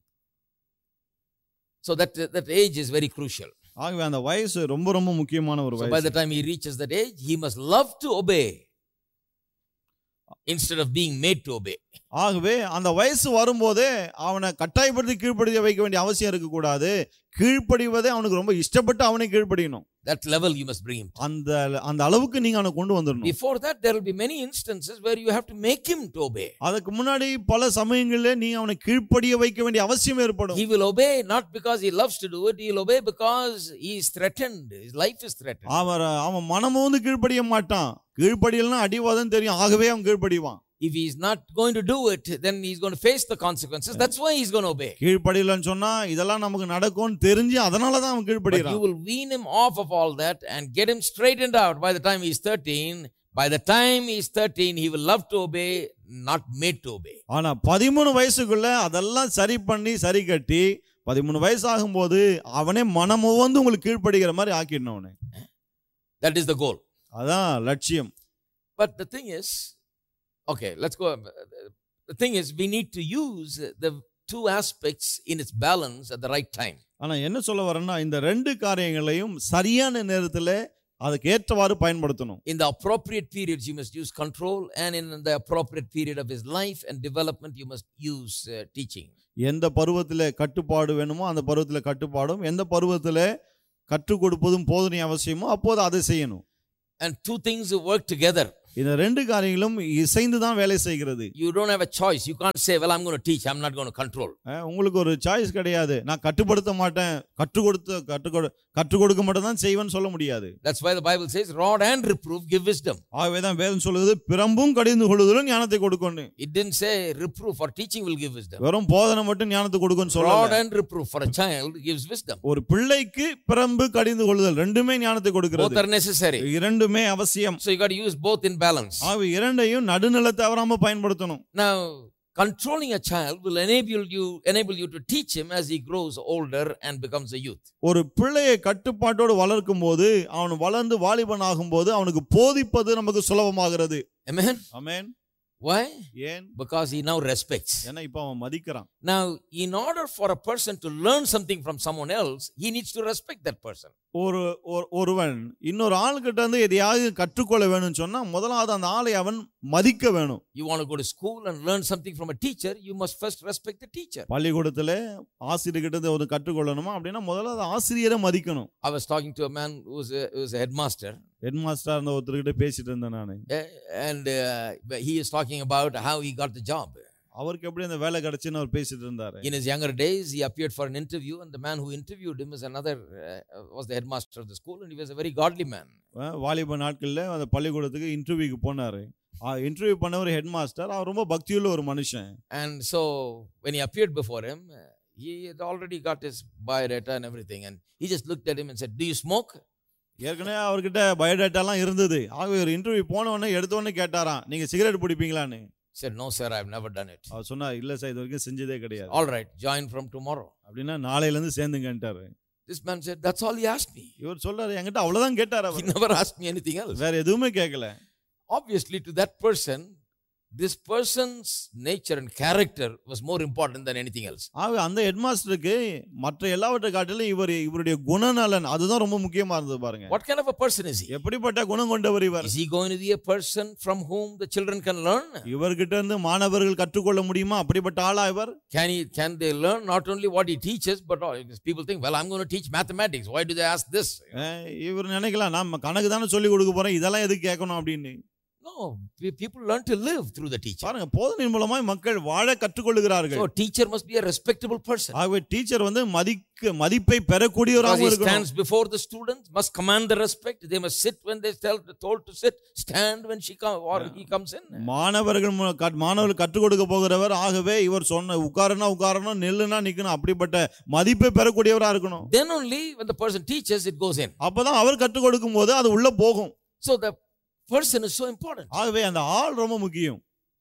so that that age is very crucial. ஆகவே அந்த வயசு ரொம்ப ரொம்ப முக்கியமான ஒரு So by வயசு the time he reaches that age, he must love to obey instead of being made to obey. ஆகவே அந்த வயசு வரும்போதே அவனை கட்டாயப்படுத்தி கீழ்ப்படிய வைக்க வேண்டிய அவசியம் இருக்கக்கூடாது கீழ்ப்படிவதே அவனுக்கு ரொம்ப இஷ்டப்பட்டு அவனை கீழ்ப்படியணும் That level you must bring him to. அந்த அந்த அளவுக்கு நீங்க அவனை கொண்டு வந்துடணும் Before that, there will be many instances where you have to make him to obey. அதுக்கு முன்னாடி பல சமயங்களில் நீ அவனை கீழ்ப்படிய வைக்க வேண்டிய அவசியம் ஏற்படும் He will obey not because he loves to do it, he will obey because he is threatened. His life is threatened. அவன் அவன் மனமும் வந்து கீழ்ப்படிய மாட்டான் கீழ்ப்படியல்னா அடிவாதம் தெரியும் ஆகவே அவன் கீழ்ப்படிவான் If he is not going to do it, then he's going to face the consequences. That's why he's going to obey. கீழ்ப்படியலன்னு சொன்னா இதெல்லாம் நமக்கு நடக்கும்னு தெரிஞ்சு அதனால தான் அவன் But you கீழ்ப்படிறான் will wean him off of all that and get him straightened out by the time he's 13. By the time he's 13, he will love to obey, not made to obey. ஆனா பதிமூணு வயசுக்குள்ள அதெல்லாம் சரி பண்ணி சரி கட்டி பதிமூணு வயசு ஆகும்போது அவனே மனமும் வந்து உங்களுக்கு கீழ்ப்படுகிற மாதிரி ஆக்கிடணும் அவனை That is the goal. அதான் லட்சியம் But the thing is, okay, let's go. The thing is, we need to use the two aspects in its balance at the right time. ஆனா என்ன சொல்ல வரேன்னா இந்த ரெண்டு காரியங்களையும் சரியான நேரத்துல அதுக்கு ஏற்றவாறு பயன்படுத்தணும் In the appropriate periods, you must use control, and in the appropriate period of his life and development, you must use uh, teaching. எந்த பருவத்துல கட்டுப்பாடு வேணுமோ அந்த பருவத்துல கட்டுப்பாடும் எந்த பருவத்துல கற்றுக் கொடுப்பதும் போதனை அவசியமோ அப்போது அதை செய்யணும் And two things work together. இந்த ரெண்டு காரியங்களும் இசைந்து தான் வேலை செய்கிறது You don't have a choice. You can't say, Well, I'm going to teach, I'm not going to control. அஹ் உங்களுக்கு ஒரு சாய்ஸ் கிடையாது நான் கட்டுப்படுத்த மாட்டேன் கற்றுக் கொடுத்த கற்றுக் கொடு கற்றுக் கொடுக்க மட்டும் தான் செய்வேன்னு சொல்ல முடியாது That's why the Bible says, Rod and reproof give wisdom. ஆகவே தான் வேதம் சொல்லுது பிறம்பும் கடிந்து கொள்ளுதலும் ஞானத்தை கொடுக்கணும் It didn't say reproof or teaching will give wisdom. வெறும் போதனை மட்டும் ஞானத்தை கொடுக்கும்னு Rod சொல்லல and reproof for a child gives wisdom. ஒரு பிள்ளைக்கு பிறம்பு கடிந்து கொள்ளுதல் ரெண்டுமே ஞானத்தை Both கொடுக்கிறது are necessary. இரண்டுமே அவசியம் So you got to use both in balance. ஆகவே இரண்டையும் நடுநிலை தவறாம பயன்படுத்தணும் Now, controlling a child will enable you enable you to teach him as he grows older and becomes a youth. ஒரு பிள்ளையை கட்டுப்பாட்டோடு வளர்க்கும் போது அவன் வளர்ந்து வாலிபன் ஆகும்போது அவனுக்கு போதிப்பது நமக்கு சுலபமாகிறது Amen. Amen Why? ஏன் Because he now respects. ஏன்னா இப்ப அவன் மதிக்கிறான் Now, in order for a person to learn something from someone else, he needs to respect that person. ஒரு ஒரு- ஒருவன் இன்னொரு ஆள்கிட்ட இருந்து எதையாவது கற்றுக்கொள்ள வேணும்னு சொன்னா முதலாவது அந்த ஆளை அவன் மதிக்க வேணும் You want to go to school and learn something from a teacher, you must first respect the teacher. பள்ளிக்கூடத்துல ஆசிரியர்கிட்ட இருந்து ஒரு கற்றுக்கொள்ளணுமா அப்படின்னா முதல்ல ஆசிரியரை மதிக்கணும் I was talking to a man who was a, who was a headmaster, headmaster இருந்த ஒருத்தர்கிட்ட பேசிட்டு இருந்தேன் நான் eh, and uh, he is talking about how he got the job. அவருக்கு எப்படி அந்த வேலை கிடைச்சுன்னு அவர் பேசிட்டு இருந்தாரு In his younger days, he appeared for an interview, and the man who interviewed him is another, uh, was the headmaster of the school, and he was a very godly man. அஹ் வாலிப நாட்கள்ல அந்த பள்ளிக்கூடத்துக்கு இன்டர்வியூக்கு போனாரு interview பண்ணவர் head master அவர் ரொம்ப பக்தியுள்ள ஒரு மனுஷன் And so, when he appeared before him, uh, he had already got his biodata and everything, and he just looked at him and said, Do you smoke? ஏற்கனவே அவர்கிட்ட பயோடேட்டாலாம் இருந்தது ஆகவே ஒரு இன்டர்வியூ போன உடனே எடுத்த உடனே கேட்டாராம் நீங்க சிகரெட் பிடிப்பீங்களான்னு He said, No, sir, I've never done it. அவர் சொன்னார் இல்ல சார் இது வரைக்கும் செஞ்சதே கிடையாது All right, join from tomorrow. அப்படின்னா நாளையில இருந்து சேர்ந்துங்கன்ட்டாரு This man said, That's all he asked me. இவர் சொல்றாரு என்கிட்ட அவ்வளவுதான் கேட்டார் He our never asked me anything else. வேற எதுவுமே கேட்கல Obviously, to that person, this person's nature and character was more important than anything else. ஆகவே அந்த ஹெட் மாஸ்டருக்கு மற்ற எல்லாவற்றை காட்டிலும் இவர் இவருடைய குணநலன் அதுதான் ரொம்ப முக்கியமா இருந்தது பாருங்க What kind of a person is he? எப்படிப்பட்ட குணம் கொண்டவர் இவர் Is he going to be a person from whom the children can learn? இவர்கிட்ட இருந்து மாணவர்கள் கற்றுக்கொள்ள முடியுமா அப்படிப்பட்ட ஆளா இவர் Can he? Can they learn not only what he teaches, but all, people think, well, I'm going to teach mathematics. Why do they ask this? அஹ் இவர் நினைக்கலாம் நம்ம கணக்கு தானே சொல்லி கொடுக்க போறோம் இதெல்லாம் எதுக்கு கேட்கணும் அப்படின்னு No, pe- people learn to live through the teacher. பாருங்க போதனையின் மூலமாய் மக்கள் வாழ கற்றுக்கொள்ளுகிறார்கள் So, teacher must be a respectable person. ஆகவே டீச்சர் வந்து மதிக்க மதிப்பை Because பெறக்கூடியவராக he இருக்கணும் stands before the students, must command the respect. They must sit when they tell told to sit, stand when she come or he comes in. மாணவர்கள் மு- கற்- மாணவர்கள் கற்றுக் கொடுக்க போகிறவர் ஆகவே இவர் சொன்ன உட்காரனா உட்காரணும் நில்லுனா நிக்கணும் அப்படிப்பட்ட மதிப்பை பெறக்கூடியவரா இருக்கணும் Then only when the person teaches, it goes in. அப்பதான் அவர் கற்றுக் கொடுக்கும் போது அது உள்ள போகும் So the person is so important. ஆகவே அந்த ஆள் ரொம்ப முக்கியம்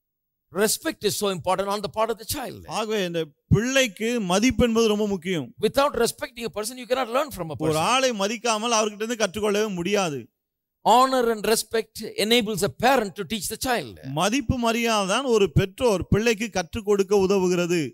Respect is so important on the part of the child. ஆகவே இந்த பிள்ளைக்கு மதிப்பு என்பது ரொம்ப முக்கியம் Without respecting a person, you cannot learn from a ஒரு person. ஆளை மதிக்காமல் அவர்கிட்ட இருந்து கற்றுக்கொள்ளவே முடியாது Honor and respect enables a parent to teach the child. மதிப்பு மரியாதை தான் ஒரு பெற்றோர் பிள்ளைக்கு கற்றுக் கொடுக்க உதவுகிறது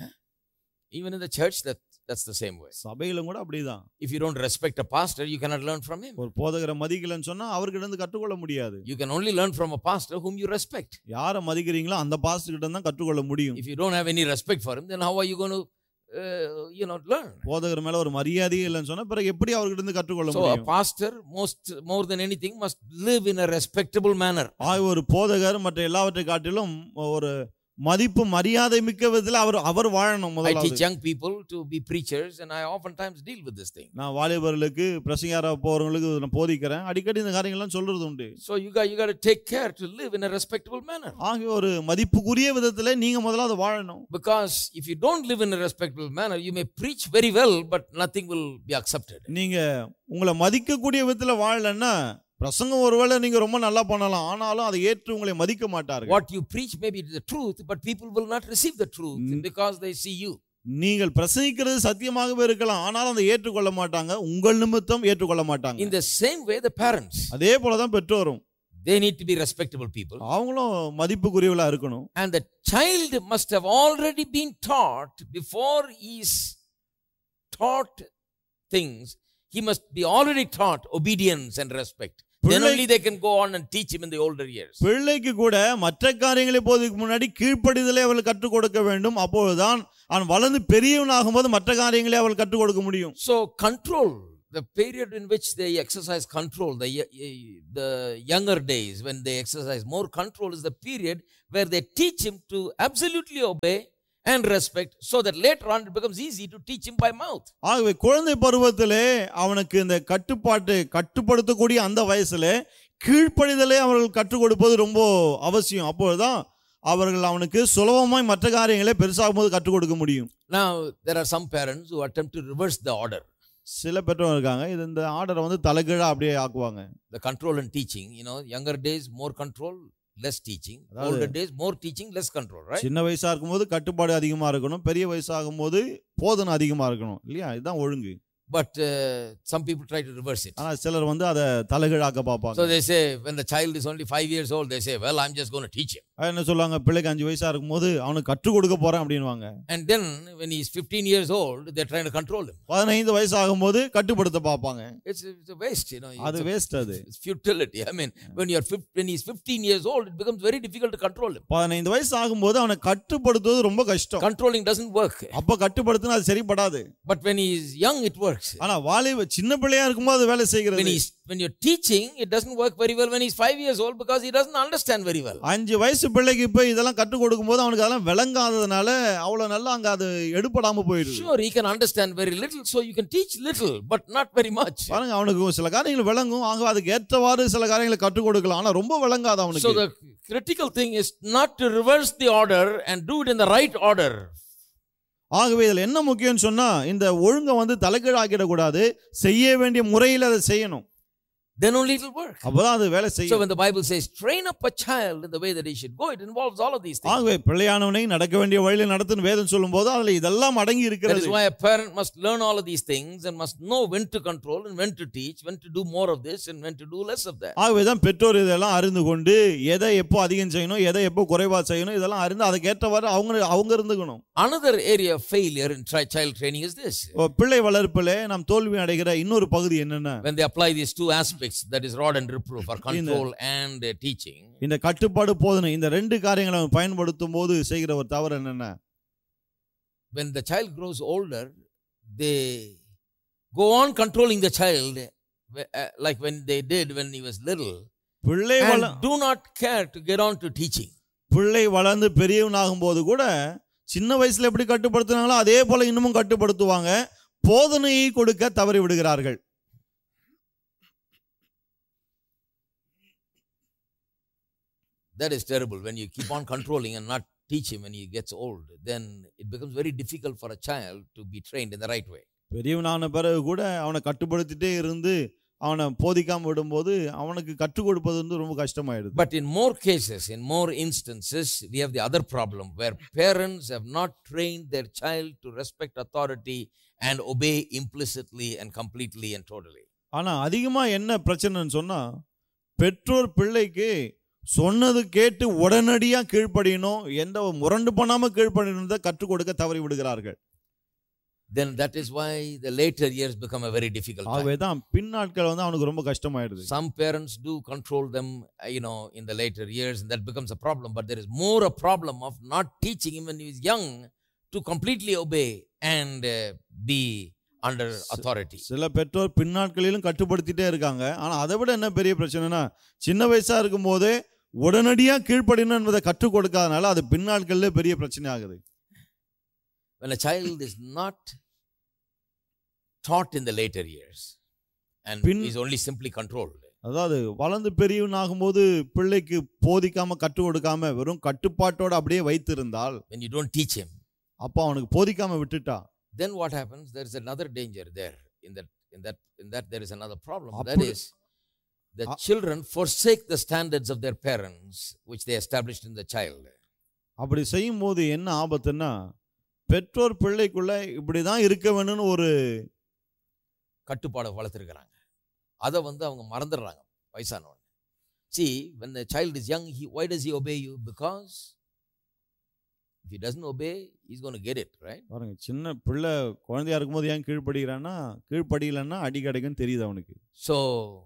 Even in the church, that, that's the same way. சபையிலும் கூட அப்படிதான் If you don't respect a pastor, you cannot learn from him. ஒரு போதகரை மதிக்கலன்னு சொன்னா அவர்கிட்ட இருந்து கற்றுக்கொள்ள முடியாது You can only learn from a pastor whom you respect. யாரை மதிக்கிறீங்களோ அந்த பாஸ்டர் கிட்ட தான் கற்றுக்கொள்ள முடியும் If you don't have any respect for him, then how are you going to, uh, you know, learn? போதகர் மேல ஒரு மரியாதையே இல்லைன்னு சொன்னா பிறகு எப்படி அவர்கிட்ட இருந்து கற்றுக்கொள்ள So a முடியும் pastor, most more than anything, must live in a respectable manner. ஆக ஒரு போதகர் மற்ற எல்லாவற்றை காட்டிலும் ஒரு மதிப்பு மரியாதை மிக்க விதத்துல அவர் அவர் வாழணும் I முதல்ல teach young people to be preachers, and I oftentimes deal with this thing. நான் வாலிபர்களுக்கு பிரசங்கார போறவங்களுக்கு நான் போதிக்கிறேன் அடிக்கடி இந்த காரியங்கள்லாம் சொல்றது உண்டு So you got you got to take care to live in a respectable manner. ஆகிய ஒரு மதிப்புக்குரிய விதத்துல நீங்க முதல்ல அதை வாழணும் Because if you don't live in a respectable manner, you may preach very well, but nothing will be accepted. நீங்க உங்களை மதிக்கக்கூடிய விதத்துல வாழலன்னா பிரசங்கம் ஒருவேளை நீங்க ரொம்ப நல்லா பண்ணலாம் ஆனாலும் அதை ஏற்று உங்களை மதிக்க மாட்டார்கள் What you preach may be the truth, but people will not receive the truth Mm. because they see you. நீங்கள் பிரசங்கிக்கிறது சத்தியமாகவே இருக்கலாம் ஆனால் அதை ஏற்றுக்கொள்ள மாட்டாங்க உங்கள் நிமித்தம் ஏற்றுக்கொள்ள மாட்டாங்க In the same way, the parents, அதே போலதான் பெற்றோரும் they need to be respectable people. அவங்களும் மதிப்புக்குரியவளா இருக்கணும் And the child must have already been taught before he is taught things. He must be already taught obedience and respect. Then பிள்ளை- only they can go on and teach him in the older years. பிள்ளைக்கு கூட மற்ற காரியங்களை போதுக்கு முன்னாடி கீழ்ப்படிதலை அவள் கற்றுக் கொடுக்க வேண்டும் அப்பொழுதுதான் அவன் வளர்ந்து பெரியவனாகும் போது மற்ற காரியங்களை அவள் கற்றுக் கொடுக்க முடியும் So control, the period in which they exercise control, the, y- the younger days when they exercise more control is the period where they teach him to absolutely obey and respect so that later on it becomes easy to teach him by mouth. ஆகவே குழந்தை பருவத்திலே அவனுக்கு இந்த கட்டுப்பாட்டு கட்டுப்படுத்தக்கூடிய அந்த வயசுல கீழ்ப்படிதலை அவர்கள் கற்றுக் கொடுப்பது ரொம்ப அவசியம் அப்பொழுதுதான் அவர்கள் அவனுக்கு சுலபமாய் மற்ற காரியங்களை பெருசாகும் போது கற்றுக் கொடுக்க முடியும் Now, there are some parents who attempt to reverse the order. சில பெற்றோர் இருக்காங்க இது இந்த ஆர்டரை வந்து தலைகீழா அப்படியே ஆக்குவாங்க The control and teaching, you know, younger days, more control, less teaching. அதாவது- Older days, more teaching, less control, right? சின்ன வயசா இருக்கும்போது கட்டுப்பாடு அதிகமா இருக்கணும் பெரிய வயசாகும் போது போதனை அதிகமா இருக்கணும் இல்லையா இதுதான் ஒழுங்கு But uh, some people try to reverse it. ஆனா சிலர் வந்து அதை தலைகீழாக்க So பார்ப்பாங்க they say, when the child is only five years old, they say, Well, I'm just going to teach him. அது என்ன சொல்லுவாங்க பிள்ளைக்கு அஞ்சு வயசா இருக்கும்போது அவனுக்கு கற்றுக் கொடுக்க போறேன் அப்படின்வாங்க And then when he's 15 years old, they're trying to control him. பதினைந்து வயசு ஆகும்போது கட்டுப்படுத்த பார்ப்பாங்க It's, it's a waste, you know. அது It's, a, வேஸ்ட் அது it's futility. I mean, when you're fif- when he's 15 years old, it becomes very difficult to control him. பதினைந்து வயசு ஆகும்போது அவனை கட்டுப்படுத்துவது ரொம்ப கஷ்டம் Controlling doesn't work. அப்ப கட்டுப்படுத்தினா அது சரிப்படாது But when he's young, it works. ஆனா வாலிப சின்ன பிள்ளையா இருக்கும்போது அது வேலை When செய்கிறது he's when you're teaching, it doesn't work very well when he's five years old because he doesn't understand very well. அஞ்சு வயசு பிள்ளைக்கு இப்ப இதெல்லாம் கற்றுக் கொடுக்கும் போது அவனுக்கு அதெல்லாம் விளங்காததுனால அவ்வளவு நல்லா அங்க அது எடுபடாம போயிடுது Sure, he can understand very little, so you can teach little, but not very much. பாருங்க அவனுக்கு சில காரியங்கள் விளங்கும் ஆக அதுக்கு ஏற்றவாறு சில காரியங்களை கற்றுக் கொடுக்கலாம் ஆனா ரொம்ப விளங்காது So அவனுக்கு the critical thing is not to reverse the order and do it in the right order. ஆகவே இதுல என்ன முக்கியம்னு சொன்னா இந்த ஒழுங்கை வந்து தலைகீழாக்கிடக் கூடாது செய்ய வேண்டிய முறையில் அதை செய்யணும் Then only it will work. அப்பதான் அது வேலை So செய்யும் when the Bible says, train up a child in the way that he should go, it involves all of these things. ஆகவே பிள்ளையானவனை நடக்க வேண்டிய வழியில் நடத்துன்னு வேதம் சொல்லும் போது அதுல இதெல்லாம் அடங்கி That இருக்கிறது is why a parent must learn all of these things and must know when to control and when to teach, when to do more of this and when to do less of that. ஆகவேதான் பெற்றோர் இதெல்லாம் அறிந்து கொண்டு எதை எப்போ அதிகம் செய்யணும் எதை எப்போ குறைவா செய்யணும் இதெல்லாம் அறிந்து அதுக்கு ஏற்றவாறு அவங்க அவங்க இருந்துக்கணும் Another area of failure in tri- child training is this. இப்போ பிள்ளை வளர்ப்பில் நாம் தோல்வி அடைகிற இன்னொரு பகுதி என்னன்னா When they apply these two aspects, that is rod and reproof, or control and uh, teaching, இந்த கட்டுப்பாடு போதனை இந்த ரெண்டு காரியங்களை அவன் பயன்படுத்தும் போது செய்கிற ஒரு தவறு என்னன்னா when the child grows older, they go on controlling the child wh- uh, like when they did when he was little பிள்ளை and வள do not care to get on to teaching. பிள்ளை வளர்ந்து பெரியவனாகும் போது கூட சின்ன வயசுல எப்படி கட்டுப்படுத்தினாங்களோ அதே போல இன்னமும் கட்டுப்படுத்துவாங்க போதனையை கொடுக்க தவறி விடுகிறார்கள் That is terrible. When you keep on controlling and not teach him when he gets old, then it becomes very difficult for a child to be trained in the right way. பெரியவனான பிறகு கூட அவனை கட்டுப்படுத்திட்டே இருந்து அவனை போதிக்காம விடும்போது அவனுக்கு கற்றுக் கொடுப்பது வந்து ரொம்ப கஷ்டமாயிடுது But in more cases, in more instances, we have the other problem where parents have not trained their child to respect authority and obey implicitly and completely and totally. ஆனா அதிகமா என்ன பிரச்சனைன்னு சொன்னா பெற்றோர் பிள்ளைக்கு சொன்னது கேட்டு உடனடியா கீழ்ப்படியணும் எந்த ஒரு முரண்டு பண்ணாம கீழ்ப்படியணும் கற்றுக் கொடுக்க தவறி விடுகிறார்கள் Then that is why the later years become a very difficult time. ஆகவே தான் பின்னாட்கள் வந்து அவனுக்கு ரொம்ப கஷ்டமாயிடுது Some parents do control them, uh, you know, in the later years, and that becomes a problem. But there is more a problem of not teaching him when he is young to completely obey and uh, be under authority. சில பெற்றோர் பின்னாட்களிலும் கட்டுப்படுத்திட்டே இருக்காங்க ஆனா அதை விட என்ன பெரிய பிரச்சனைனா சின்ன வயசா இருக்கும் போதே உடனடியா கீழ்ப்படியணும் என்பதை கற்றுக் கொடுக்காதனால அது பின்னாட்கள்ல பெரிய பிரச்சனை ஆகுது When a child is not taught in the later years and Pin- is only simply controlled, அதாவது வளர்ந்து பெரியவனாகும் போது பிள்ளைக்கு போதிக்காம கற்றுக் கொடுக்காம வெறும் கட்டுப்பாட்டோட அப்படியே வைத்திருந்தால் when you don't teach him, அப்போ அவனுக்கு போதிக்காம விட்டுட்டா then what happens? There is another danger there. In that, in that, in that, there is another problem. That அப்படி- is, the a- children forsake the standards of their parents, which they established in the child. அப்படி செய்யும் போது என்ன ஆபத்துன்னா பெற்றோர் பிள்ளைக்குள்ள இப்படிதான் இருக்க வேணும்னு ஒரு கட்டுப்பாடை வளர்த்துருக்கிறாங்க அதை வந்து அவங்க மறந்துடுறாங்க வயசானவன் see when the child is young he why does he obey you because if he doesn't obey he's going to get it right பாருங்க சின்ன பிள்ளை குழந்தையா இருக்கும்போது ஏன் கீழ்ப்படிகிறான்னா கீழ்ப்படியலன்னா அடி கிடைக்குன்னு தெரியுது அவனுக்கு so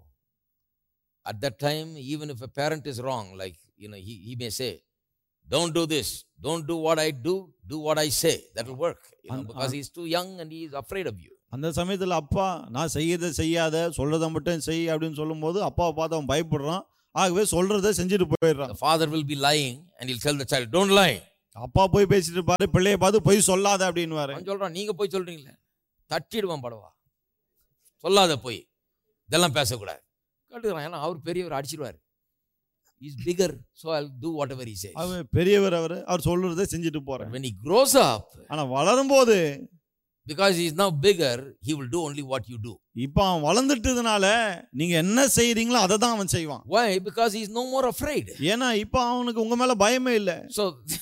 at that time even if a parent is wrong like you know he, he may say don't do this don't do what i do do what i say that will work you know, And- because and- he's too young and he is afraid of you அந்த சமயத்துல அப்பா நான் செய்யறதை செய்யாத சொல்றதை மட்டும் செய் அப்படின்னு சொல்லும்போது அப்பாவை பார்த்து அவன் பயப்படுறான் ஆகவே சொல்றதை செஞ்சுட்டு போயிடுறான் the father will be lying and he'll tell the child don't lie அப்பா போய் பேசிட்டு பாரு பிள்ளைய பார்த்து போய் சொல்லாத அப்படின்னுவாரு அவன் சொல்றான் நீங்க போய் சொல்றீங்களே தட்டிடுவான் படவா சொல்லாத போய் இதெல்லாம் பேசக்கூடாது கேட்டுக்கிறான் ஏன்னா அவர் பெரியவர் அடிச்சிடுவார் is bigger so I do whatever he says அவன் பெரியவர் அவர் அவர் சொல்றதை செஞ்சுட்டு போறேன் when he grows up ஆனா வளரும் போது because he is now bigger he will do only what you do இப்ப அவன் வளர்ந்துட்டதுனால நீங்க என்ன செய்றீங்களோ அதை தான் அவன் செய்வான் why because he is no more afraid ஏன்னா இப்ப அவனுக்கு உங்க மேல பயமே இல்ல so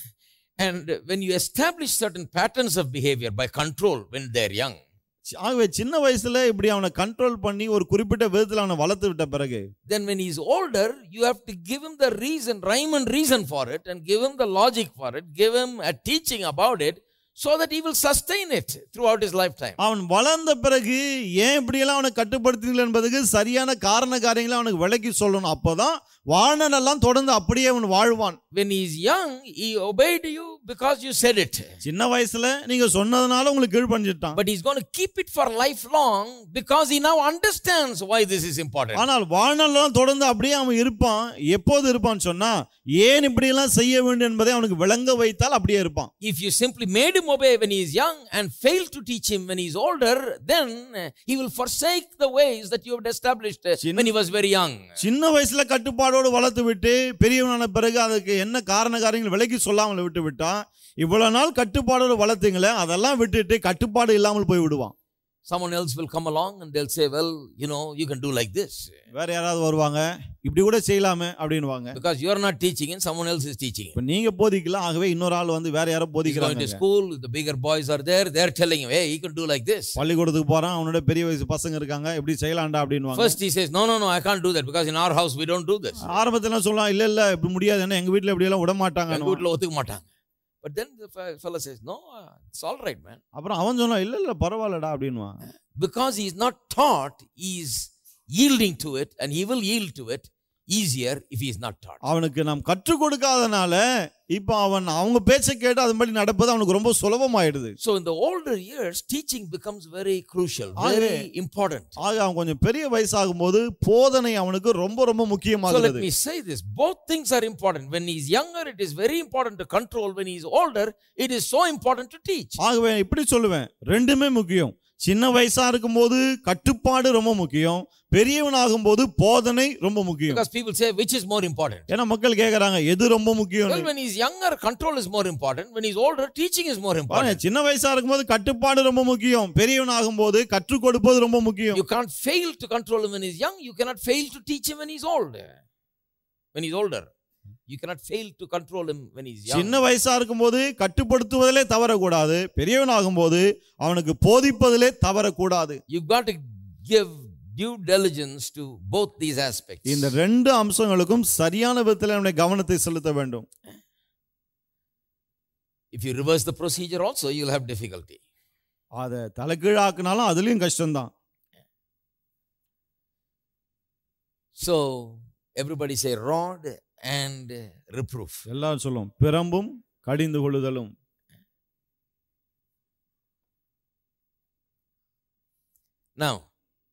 and when you establish certain patterns of behavior by control when they're young ஆகவே சின்ன வயசுல இப்படி அவனை கண்ட்ரோல் பண்ணி ஒரு குறிப்பிட்ட விதத்துல அவனை வளர்த்து விட்ட பிறகு then when he's older you have to give him the reason rhyme and reason for it and give him the logic for it give him a teaching about it so that he will sustain it throughout his lifetime அவன் வளர்ந்த பிறகு ஏன் இப்படியெல்லாம் அவனை கட்டுப்படுத்துறீர்கள் என்பதுக்கு சரியான காரண காரியங்களை அவனுக்கு விளக்கி சொல்லணும் அப்பதான் வாழ்நாளெல்லாம் தொடர்ந்து அப்படியே அவன் வாழ்வான் when he is young he obeyed you because you said it சின்ன வயசுல நீங்க சொன்னதுனால உங்களுக்கு கீழ்பணிஞ்சிட்டான் but he's going to keep it for lifelong because he now understands why this is important ஆனால் வாழ்நாளெல்லாம் தொடர்ந்து அப்படியே அவன் இருப்பான் எப்போது இருப்பான்னு சொன்னா ஏன் இப்படியெல்லாம் செய்ய வேண்டும் என்பதை அவனுக்கு விளங்க வைத்தால் அப்படியே இருப்பான் if you simply made him obey when he is young and failed to teach him when he is older then uh, he will forsake the ways that you have established uh, Chin- when he was very young சின்ன வயசுல கட்டுப்பாடோடு வளர்த்து விட்டு பெரியவனான பிறகு அதுக்கு என்ன காரண காரியங்கள் விலக்கி சொல்லாமல் விட்டு விட்டான் இவ்வளவு நாள் கட்டுப்பாடோடு வளர்த்தீங்களே அதெல்லாம் விட்டுட்டு கட்டுப்பாடு இல்லாமல் போய் விடுவான் someone else will come along and they'll say well you know you can do like this வேற யாராவது வருவாங்க இப்படி கூட செய்யலாமே அப்படின்னுவாங்க because you are not teaching and someone else is teaching இப்ப நீங்க போதிக்கலாம் ஆகவே இன்னொரு ஆள் வந்து வேற யாரோ he's going போதிக்கிறாங்க to school the bigger boys are there they're telling him hey you can do like this பள்ளிக்கூடத்துக்கு போறான் அவனோட பெரிய வயசு பசங்க இருக்காங்க எப்படி செய்யலாம்டா அப்படின்னுவாங்க first he says no no no i can't do that because in our house we don't do this ஆரம்பத்துல சொல்லலாம் இல்ல இல்ல இப்படி முடியாது ஏன்னா எங்க வீட்டுல இப்படி எல்லாம் விட எங்க மாட்டாங்க வீட்டுல ஒத்துக்க மாட்டாங்க but then the fe- fellow says no it's all right man அப்புறம் அவன் சொன்னான் இல்ல இல்ல பரவாயில்லடா அப்படின்னுவான் because he's not taught he's yielding to it and he will yield to it easier if he is not taught அவனுக்கு நாம் கற்றுக் கொடுக்காதனால இப்ப அவன் அவங்க பேச்சை கேட்டு அதன்படி நடப்பது அவனுக்கு ரொம்ப சுலபமாயிடுது so in the older years teaching becomes very crucial ஆகவே- very important ஆக அவன் கொஞ்சம் பெரிய வயசாகும் போது போதனை அவனுக்கு ரொம்ப ரொம்ப So let முக்கியமாகிறது me say this both things are important. When he's younger, it is very important to control. When he's older, it is so important to teach. ஆகவே இப்படி சொல்லுவேன் ரெண்டுமே முக்கியம் சின்ன வயசா இருக்கும்போது கட்டுப்பாடு ரொம்ப முக்கியம் பெரியவன் ஆகும்போது போதனை ரொம்ப முக்கியம் Because people say, which is more important? ஏன்னா மக்கள் கேக்குறாங்க எது ரொம்ப முக்கியம் Well, when he's younger, control is more important. When he's older, teaching is more பாருங்க important. சின்ன வயசா இருக்கும்போது கட்டுப்பாடு ரொம்ப முக்கியம் பெரியவன் ஆகும்போது கற்றுக் கொடுப்பது ரொம்ப முக்கியம் You can't fail to control him when he's young. You cannot fail to teach him when he's old. When he's older. You cannot fail to control him when he's young. சின்ன வயசா இருக்கும்போது கட்டுப்படுத்துவதிலே தவறக்கூடாது பெரியவன் ஆகும்போது அவனுக்கு போதிப்பதிலே தவறக்கூடாது You've got to give due diligence to both these aspects. இந்த ரெண்டு அம்சங்களுக்கும் சரியான விதத்தில் நம்முடைய கவனத்தை செலுத்த வேண்டும் If you reverse the procedure also, you'll have difficulty. அதை தலைகீழாக்குனாலும் அதுலயும் கஷ்டம்தான் So everybody say rod and reproof. எல்லாரும் சொல்லும் பிரம்பும் கடிந்து கொள்ளுதலும் Now,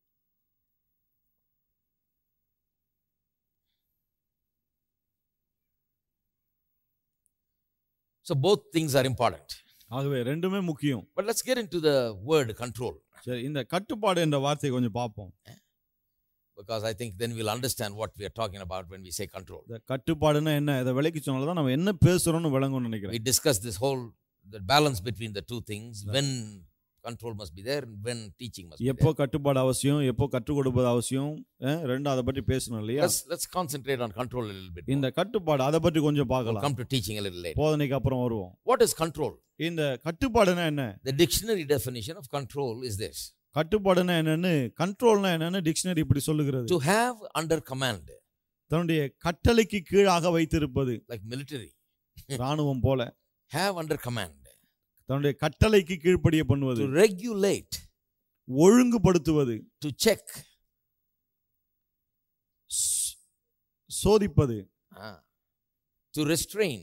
so both things are important. ஆகவே ரெண்டுமே முக்கியம் But let's get into the word control சரி இந்த கட்டுப்பாடு என்ற வார்த்தையை கொஞ்சம் பார்ப்போம் because I think then we'll understand what we are talking about when we say control. இந்த கட்டுப்பாடுன்னா என்ன இதை விலைக்கு சொன்னால்தான் நம்ம என்ன பேசுறோம்னு விளங்கும்னு நினைக்கிறேன் We discussed this whole the balance between the two things when control must be there and when teaching must be எப்போ there. கட்டுப்பாடு அவசியம் எப்போ கற்றுக் கொடுப்பது அவசியம் அஹ், ரெண்டு அதை பற்றி பேசணும் இல்லையா Let's, let's concentrate on control a little bit. இந்த more. கட்டுப்பாடு அதை பற்றி கொஞ்சம் We'll பார்க்கலாம் come to teaching a little later. போதனைக்கு அப்புறம் வருவோம் What is control? இந்த கட்டுப்பாடுனா என்ன The dictionary definition of control is this கட்டுப்பாடுனா என்னன்னு கண்ட்ரோல்னா என்னன்னு டிக்ஷனரி இப்படி சொல்லுகிறது to have under command, தன்னுடைய கட்டளைக்கு கீழாக வைத்திருப்பது like military, ராணுவம் போல have under command, தன்னுடைய கட்டளைக்கு கீழ்ப்படிய பண்ணுவது to regulate, ஒழுங்குபடுத்துவது to check, ஸ்- சோதிப்பது ah, to restrain,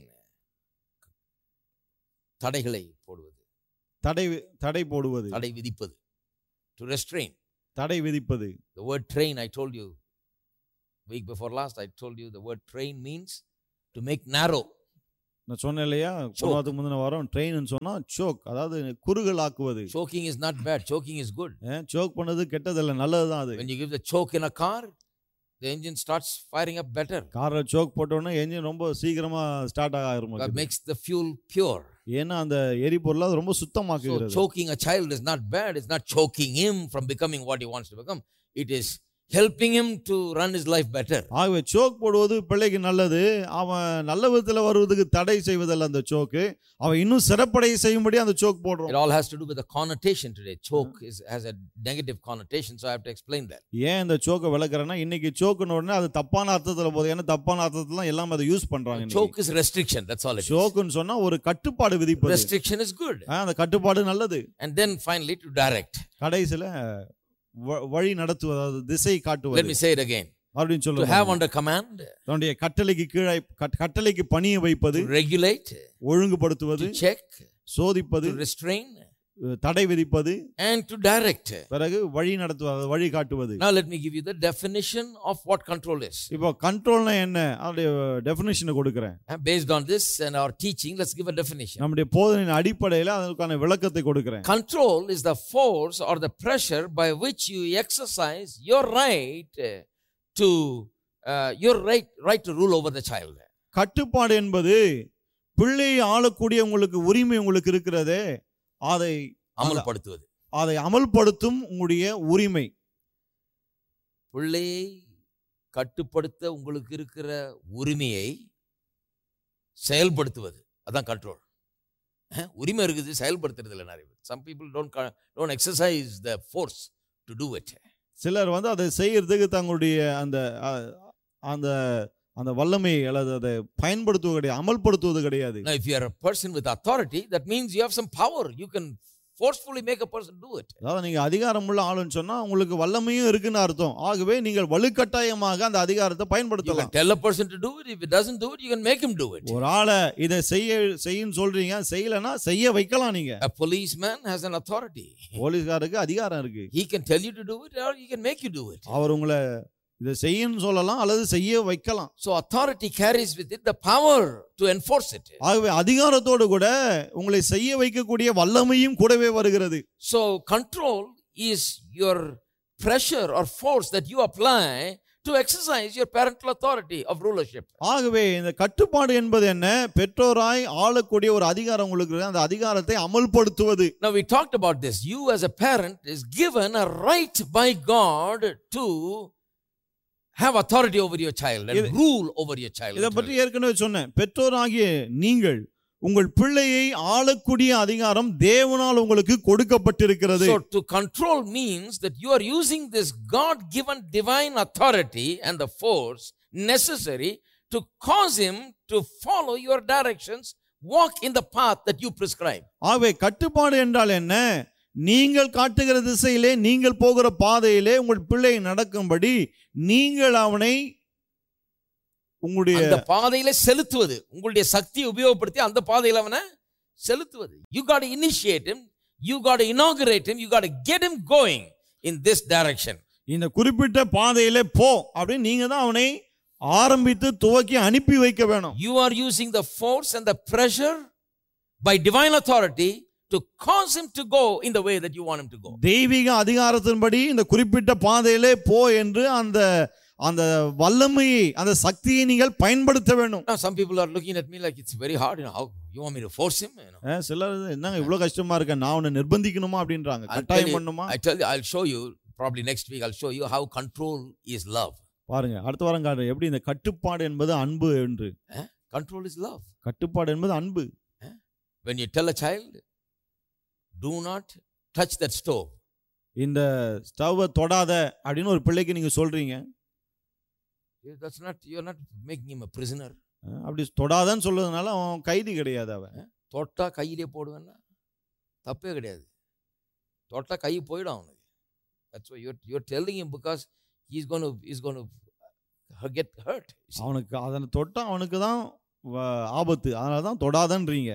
தடைகளை போடுவது தடை தடை போடுவது தடை விதிப்பது to restrain தடை விதிப்பது the word train i told you week before last i told you the word train means to make narrow நான் சொன்னேன் இல்லையா போன வாரத்துக்கு முந்தின வாரம் ட்ரெயின் சொன்னா சோக் அதாவது குறுகல் ஆக்குவது choking is not bad choking is good choke பண்ணது கெட்டதில்ல நல்லதுதான் அது when you give the choke in a car the engine starts firing up better கார்ல சோக் போட்டோன்னே என்ஜின் ரொம்ப சீக்கிரமா ஸ்டார்ட் ஆக that ஆரம்பிக்கும் makes the fuel pure ஏன்னா அந்த எரிபொருள் அது ரொம்ப so சுத்தமாக்குகிறது choking a child is not bad it's not choking him from becoming what he wants to become it is helping him to run his life better ஆகவே choke போடுவது பிள்ளைக்கு நல்லது அவன் நல்ல விதத்துல வருவதுக்கு தடை செய்வதல்ல அந்த சோக்கு அவன் இன்னும் சிறப்படைய செய்யும்படி அந்த சோக் போடுறோம் it all has to do with the connotation today choke is has a negative connotation so i have to explain that ஏன் இந்த சோக்கை விளக்குறேன்னா இன்னைக்கு சோக்குன உடனே அது தப்பான அர்த்தத்துல போகுது ஏன்னா தப்பான அர்த்தத்துல எல்லாம் அதை யூஸ் பண்றாங்க இன்னைக்கு. choke is restriction that's all it is சோக்குன்னு சொன்னா ஒரு கட்டுப்பாடு விதிப்பது restriction is good ஆ, அந்த கட்டுப்பாடு நல்லது and then finally to direct கடைசியில வ- வழி நடத்துவது அதாவது திசை let காட்டுவது me say it again அப்படின்னு to have சொல்லுவாங்க under command தன்னுடைய கட்டளைக்கு கீழே கட்- கட்டளைக்கு பணிய வைப்பது to regulate ஒழுங்குபடுத்துவது to check சோதிப்பது to restrain தடை விதிப்பது and to direct பிறகு வழி நடத்துவது வழி காட்டுவது now let me give you the definition of what control is இப்போ கண்ட்ரோல்னா என்ன அதோடைய டெஃபினேஷனை கொடுக்குறேன் And based on this and our teaching let's give a definition நம்முடைய போதனையின் அடிப்படையில் அதற்கான விளக்கத்தை கொடுக்குறேன் control is the force or the pressure by which you exercise your right uh, to uh, your right right to rule over the child கட்டுப்பாடு என்பது பிள்ளையை ஆளக்கூடிய உங்களுக்கு உரிமை உங்களுக்கு இருக்கிறதே அதை அமல்படுத்துவது அதை அமல்படுத்தும் உங்களுடைய உரிமை பிள்ளையை கட்டுப்படுத்த உங்களுக்கு இருக்கிற உரிமையை செயல்படுத்துவது அதான் கண்ட்ரோல் உரிமை இருக்குது செயல்படுத்துறது இல்லை நிறைய பேர் some people don't don't exercise the force to do it சிலர் வந்து அதை செய்யறதுக்கு தங்களுடைய அந்த அ- அந்த அந்த வல்லமை அல்லது அதை பயன்படுத்துவது கிடையாது அமல்படுத்துவது கிடையாது Now, if you are a person with authority, that means you have some power. You can forcefully make a person do it. அதாவது நீங்க அதிகாரமுள்ள ஆளுன்னு சொன்னா உங்களுக்கு வல்லமையும் இருக்குன்னு அர்த்தம் ஆகவே நீங்கள் வலுக்கட்டாயமாக அந்த அதிகாரத்தை You can பயன்படுத்தலாம் tell a person to do it. If it doesn't do it, you can make him do it. ஒரு ஆளை இதை செய்ய செய்யுன்னு சொல்றீங்க செய்யலைன்னா செய்ய வைக்கலாம் நீங்க A policeman has an authority. போலீஸ்காருக்கு அதிகாரம் இருக்கு He can tell you to do it or he can make you do it. அவர் உங்களை இதை செய்யன்னு சொல்லலாம் அல்லது செய்ய வைக்கலாம் So authority carries with it the power to enforce it. ஆகவே அதிகாரத்தோடு கூட உங்களை செய்ய வைக்கக்கூடிய வல்லமையும் கூடவே வருகிறது So control is your pressure or force that you apply to exercise your parental authority of rulership. ஆகவே இந்த கட்டுப்பாடு என்பது என்ன பெற்றோராய் ஆளக்கூடிய ஒரு அதிகாரம் உங்களுக்கு இருக்கு. அந்த அதிகாரத்தை அமல்படுத்துவது Now we talked about this. You as a parent is given a right by God to have authority over your child and இது- rule over your child. இதை பற்றி ஏற்கனவே சொன்னேன் பெற்றோராகிய நீங்கள் உங்கள் பிள்ளையை ஆளக்கூடிய அதிகாரம் தேவனால் உங்களுக்கு கொடுக்கப்பட்டிருக்கிறது So to control means that you are using this God-given divine authority and the force necessary to cause him to follow your directions, walk in the path that you prescribe. ஆகவே கட்டுப்பாடு என்றால் என்ன நீங்கள் காட்டுகிற திசையிலே நீங்கள் போகிற பாதையிலே உங்கள் பிள்ளை நடக்கும்படி நீங்கள் அவனை உங்களுடைய அந்த பாதையில செலுத்துவது உங்களுடைய சக்தியை உபயோகப்படுத்தி அந்த பாதையில அவனை செலுத்துவது you got to initiate him you got to inaugurate him you got to get him going in this direction இந்த குறிப்பிட்ட பாதையிலே போ அப்படின்னு நீங்க தான் அவனை ஆரம்பித்து துவக்கி அனுப்பி வைக்க வேணும் you are using the force and the pressure by divine authority to cause him to go in the way that you want him to go தெய்வீக அதிகாரத்தின்படி இந்த குறிப்பிட்ட பாதையிலே போ என்று அந்த அந்த வல்லமையை அந்த சக்தியை நீங்கள் பயன்படுத்த வேண்டும் Now, some people are looking at me like it's very hard. You know, how you want me to force him? You know, அஹ் சிலர் என்னங்க இவ்வளவு கஷ்டமா இருக்க நான் உன்னை நிர்பந்திக்கணுமா அப்படின்றாங்க I'll tell கட்டாயம் you- பண்ணுமா I tell you, I'll show you. Probably next week, I'll show you how control is love. பாருங்க அடுத்த வாரம் காட்டு எப்படி இந்த கட்டுப்பாடு என்பது அன்பு என்று Control is love. கட்டுப்பாடு என்பது அன்பு When you tell a child, do not touch that stove. இந்த ஸ்டவ்வை தொடாத அப்படின்னு ஒரு பிள்ளைக்கு நீங்க சொல்றீங்க Yeah, That's not, you're not making him a prisoner. அஹ் அப்படி தொடாதன்னு சொல்றதுனால அவன் கைதி கிடையாது அவன் தொட்டா கையிலே போடுவேன்னா தப்பே கிடையாது தொட்டா கை போயிடும் அவனுக்கு that's you you're telling him because he's going to he's going to get hurt you see. அவனுக்கு அதனை தொட்டா அவனுக்கு தான் வ- ஆபத்து அதனால தான் தொடாதன்றீங்க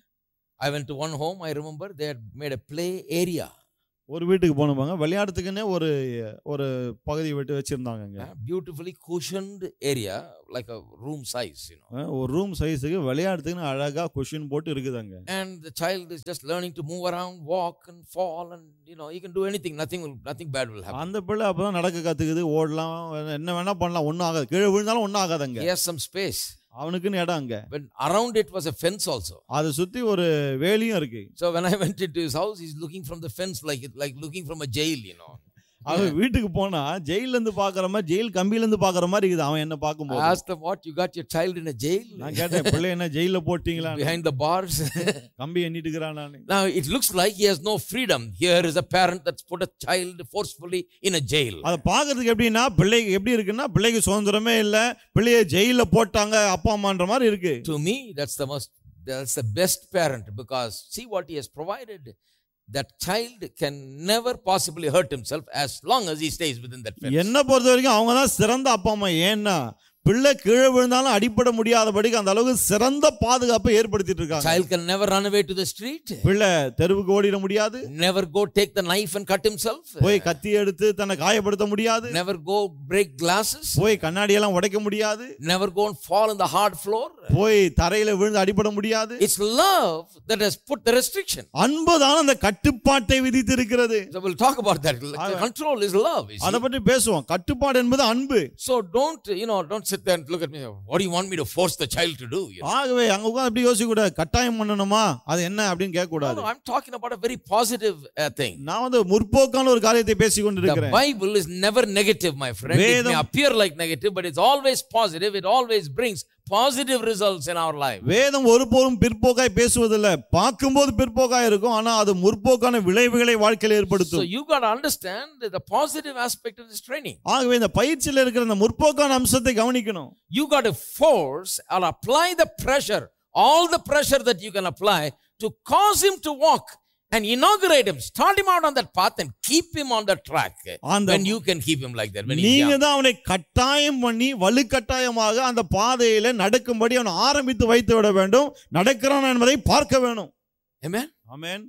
I went to one home I remember they had made a play area ஒரு வீட்டுக்கு போனப்பாங்க விளையாடுறதுக்குன்னே ஒரு ஒரு பகுதி விட்டு வச்சிருந்தாங்கங்க uh, beautifully cushioned area like a room size you know அஹ் ஒரு ரூம் சைஸுக்கு விளையாடுறதுக்குன்னு அழகா கொஷின் போட்டு இருக்குதாங்க and the child is just learning to move around walk and fall and you know he can do anything nothing will nothing bad will happen அந்த பிள்ளை அப்பதான் நடக்க கத்துக்குது ஓடலாம் என்ன வேணா பண்ணலாம் ஒன்றும் ஆகாது கீழே விழுந்தாலும் ஒன்றும் ஆகாதங்க he has some space அவனுக்குன்னு இடம் அங்க but around it was a fence also அதை சுத்தி ஒரு வேலியும் இருக்கு So when I went into his house, he's looking from the fence like it, like looking from a jail, you know. அவன் வீட்டுக்கு போனா ஜெயில இருந்து பாக்குற மாதிரி ஜெயில் கம்பியில இருந்து பாக்குற மாதிரி இருக்குது அவன் என்ன I பார்க்கும்போது asked him, "What? You got your child in a jail நான் கேட்டேன் பிள்ளை என்ன ஜெயில போட்டீங்களா behind the bars?" கம்பி எண்ணிட்டு இருக்கிறான் நானு now it looks like he has no freedom. Here is a parent that's put a child forcefully in a jail. அதை பார்க்கறதுக்கு எப்படின்னா பிள்ளைக்கு எப்படி இருக்குன்னா பிள்ளைக்கு சுதந்திரமே இல்ல பிள்ளைய ஜெயில போட்டாங்க அப்பா அம்மான்ற மாதிரி இருக்கு to me, that's the most that's the best parent because see what he has provided. That child can never possibly hurt himself as long as he stays within that fence. என்ன பொறுத்த வரைக்கும் அவங்க தான் சிறந்த அப்பா அம்மா ஏன்னா பிள்ளை கீழே விழுந்தாலும் அடிப்பட முடியாதபடிக்கு அந்த அளவுக்கு சிறந்த பாதுகாப்பை ஏற்படுத்திட்டு இருக்காங்க Child can never run away to the street. பிள்ளை தெருவுக்கு ஓடிட முடியாது Never go take the knife and cut himself. போய் கத்தி எடுத்து தன்னை காயப்படுத்த முடியாது Never go break glasses. போய் கண்ணாடியெல்லாம் உடைக்க முடியாது Never go and fall on the hard floor. போய் தரையில விழுந்து அடிபட முடியாது It's love that has put the restriction. அன்புதான் அந்த கட்டுப்பாட்டை விதித்து இருக்கிறது So we'll talk about that. The control is love. you see. அதை பற்றி பேசுவோம் கட்டுப்பாடு என்பது அன்பு So don't, you know, don't sit there and look at me. What do you want me to force the child to do? You know? ஆகவே அங்க உட்கார்ந்து அப்படி யோசிக்க கூடாது கட்டாயம் பண்ணணுமா அது என்ன அப்படின்னு கேட்க No, கூடாது no, I'm talking about a very positive uh, thing. நான் வந்து முற்போக்கான ஒரு காரியத்தை பேசிக் The கொண்டிருக்கிறேன் Bible is never negative, my friend. It may வேதம்- appear like negative, but it's always positive. It always brings positive results in our life. வேதம் ஒருபோதும் பிற்போக்காய் பேசுவதில்ல பார்க்கும்போது பிற்போக்காய் இருக்கும் ஆனா அது முற்போக்கான விளைவுகளை வாழ்க்கையில் So ஏற்படுத்தும் you got to understand the positive aspect of this training. ஆகவே இந்த பயிற்சியில் இருக்கிற இந்த முற்போக்கான அம்சத்தை கவனிக்கணும் You got to force or apply the pressure, all the pressure that you can apply to cause him to walk and inaugurate him, start him out on that path and keep him on the track. அந்த when you can keep him like that. When he's நீங்க young. தான் அவனை கட்டாயம் பண்ணி வலுக்கட்டாயமாக அந்த பாதையில நடக்கும்படி அவனை ஆரம்பித்து வைத்து விட வேண்டும் நடக்கிறான் என்பதை பார்க்க வேணும் Amen. Amen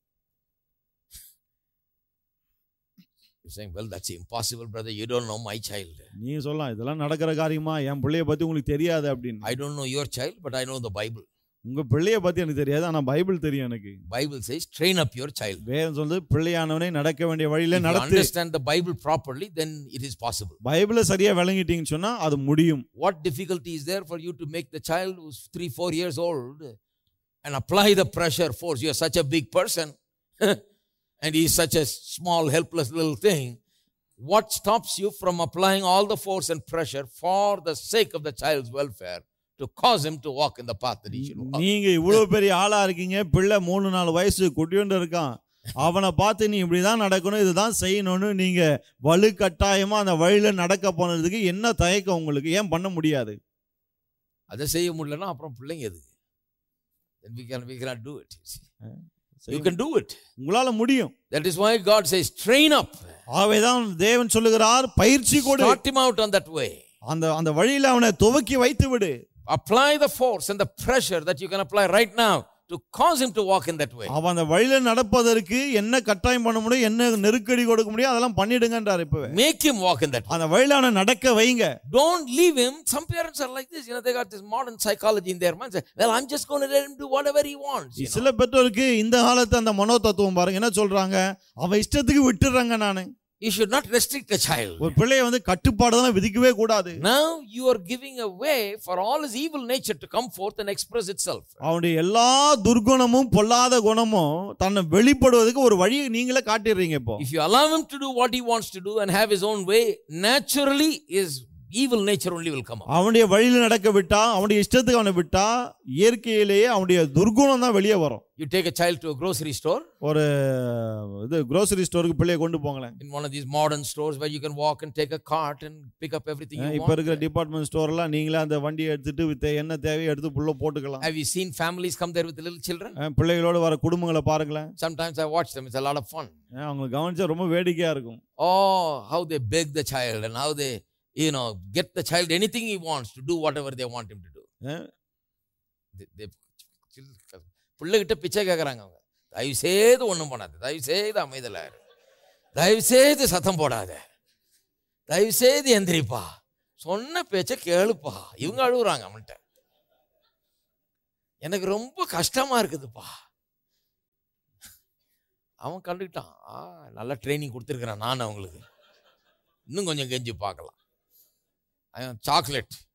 You're saying, well, that's impossible, brother. You don't know my child. நீங்க சொல்லலாம் இதெல்லாம் நடக்கிற காரியமா என் பிள்ளைய பத்தி உங்களுக்கு தெரியாது அப்படின்னு I don't know your child, but I know the Bible. உங்க பிள்ளைய பத்தி எனக்கு தெரியாது ஆனா பைபிள் தெரியும் எனக்கு Bible says, train up your child. வேதம் சொல்லுது பிள்ளையானவனை நடக்க வேண்டிய வழியில If you நடத்து understand the Bible properly, then it is possible. பைபிளை சரியா விளங்கிட்டீங்கன்னு சொன்னா அது முடியும் What difficulty is there for you to make the child who's three, four years old and apply the pressure, force? You're such a big person and he's such a small, helpless little thing. What stops you from applying all the force and pressure for the sake of the child's welfare to cause him to walk in the path that he should walk? நீங்க இவ்வளவு பெரிய ஆளா இருக்கீங்க பிள்ளை மூணு நாலு வயசு குட்டியோண்டு இருக்கான் அவனை பார்த்து நீ இப்படிதான் நடக்கணும் இதுதான் செய்யணும்னு நீங்க வலுக்கட்டாயமா அந்த வழியில நடக்க போனதுக்கு என்ன தயக்கம் உங்களுக்கு ஏன் பண்ண முடியாது அதை செய்ய முடியலன்னா அப்புறம் பிள்ளைங்க எதுக்கு then we can we cannot do it you see. you செய்ய- can do it உங்களால முடியும் that is why god says train up ஆகவேதான் தேவன் சொல்லுகிறார் பயிற்சி கொடு start him out on that way அந்த அந்த வழியில அவனை துவக்கி வைத்து விடு apply the force and the pressure that you can apply right now to cause him to walk in that way அவன் அந்த வழியில நடப்பதற்கு என்ன கட்டாயம் பண்ண முடியும் என்ன நெருக்கடி கொடுக்க முடியும் அதெல்லாம் பண்ணிடுங்கன்றார் இப்பவே make him walk in that way அந்த வழியில அவனை நடக்க வைங்க don't leave him some parents are like this you know they got this modern psychology in their mind say well i'm just going to let him do whatever he wants you know. சில பெற்றோருக்கு இந்த காலத்து அந்த மனோ தத்துவம் பாருங்க என்ன சொல்றாங்க அவன் இஷ்டத்துக்கு விட்டுறாங்க நானு You should not restrict a child. ஒரு பிள்ளையை வந்து கட்டுப்பாடுதான் விதிக்கவே கூடாது Now you are giving a way for all his evil nature to come forth and express itself. அவனுடைய எல்லா துர்குணமும் பொல்லாத குணமும் தன்னை வெளிப்படுவதற்கு ஒரு வழியை நீங்களே காட்டிடுறீங்க இப்போ If you allow him to do what he wants to do and have his own way, naturally his evil nature only will come out. அவனுடைய வழியில் நடக்க விட்டா அவனுடைய இஷ்டத்துக்கு அவனை விட்டா இயற்கையிலேயே அவனுடைய துர்குணம் தான் வெளியே வரும் You take a child to a grocery store, ஒரு இது grocery ஸ்டோருக்கு பிள்ளைய கொண்டு போங்களேன் in one of these modern stores where you can walk and take a cart and pick up everything you இப்ப இருக்கிற want. டிபார்ட்மெண்ட் ஸ்டோர்லாம் நீங்களே அந்த வண்டியை எடுத்துட்டு வித் என்ன தேவையோ எடுத்து புள்ள போட்டுக்கலாம் Have you seen families come there with little children? அஹ் பிள்ளைகளோட வர குடும்பங்களை பாருங்களேன் Sometimes I watch them. It's a lot of fun. அஹ் அவங்களை கவனிச்சா ரொம்ப வேடிக்கையா இருக்கும் Oh, how they beg the child and how they, you know, get the child anything he wants to do whatever they want him to do. Eh? They- they- பிள்ளைகிட்ட பிச்சை கேட்குறாங்க அவங்க தயவு செய்து ஒன்றும் பண்ணாது தயவு செய்து அமைதல தயவு செய்து சத்தம் போடாத தயவு செய்து எந்திரிப்பா சொன்ன பேச்ச கேளுப்பா இவங்க அழுகுறாங்க அவன்கிட்ட எனக்கு ரொம்ப கஷ்டமா இருக்குதுப்பா அவன் கண்டுக்கிட்டான் ஆ நல்லா ட்ரைனிங் கொடுத்துருக்குறான் நான் அவங்களுக்கு இன்னும் கொஞ்சம் கெஞ்சி பார்க்கலாம் சாக்லேட்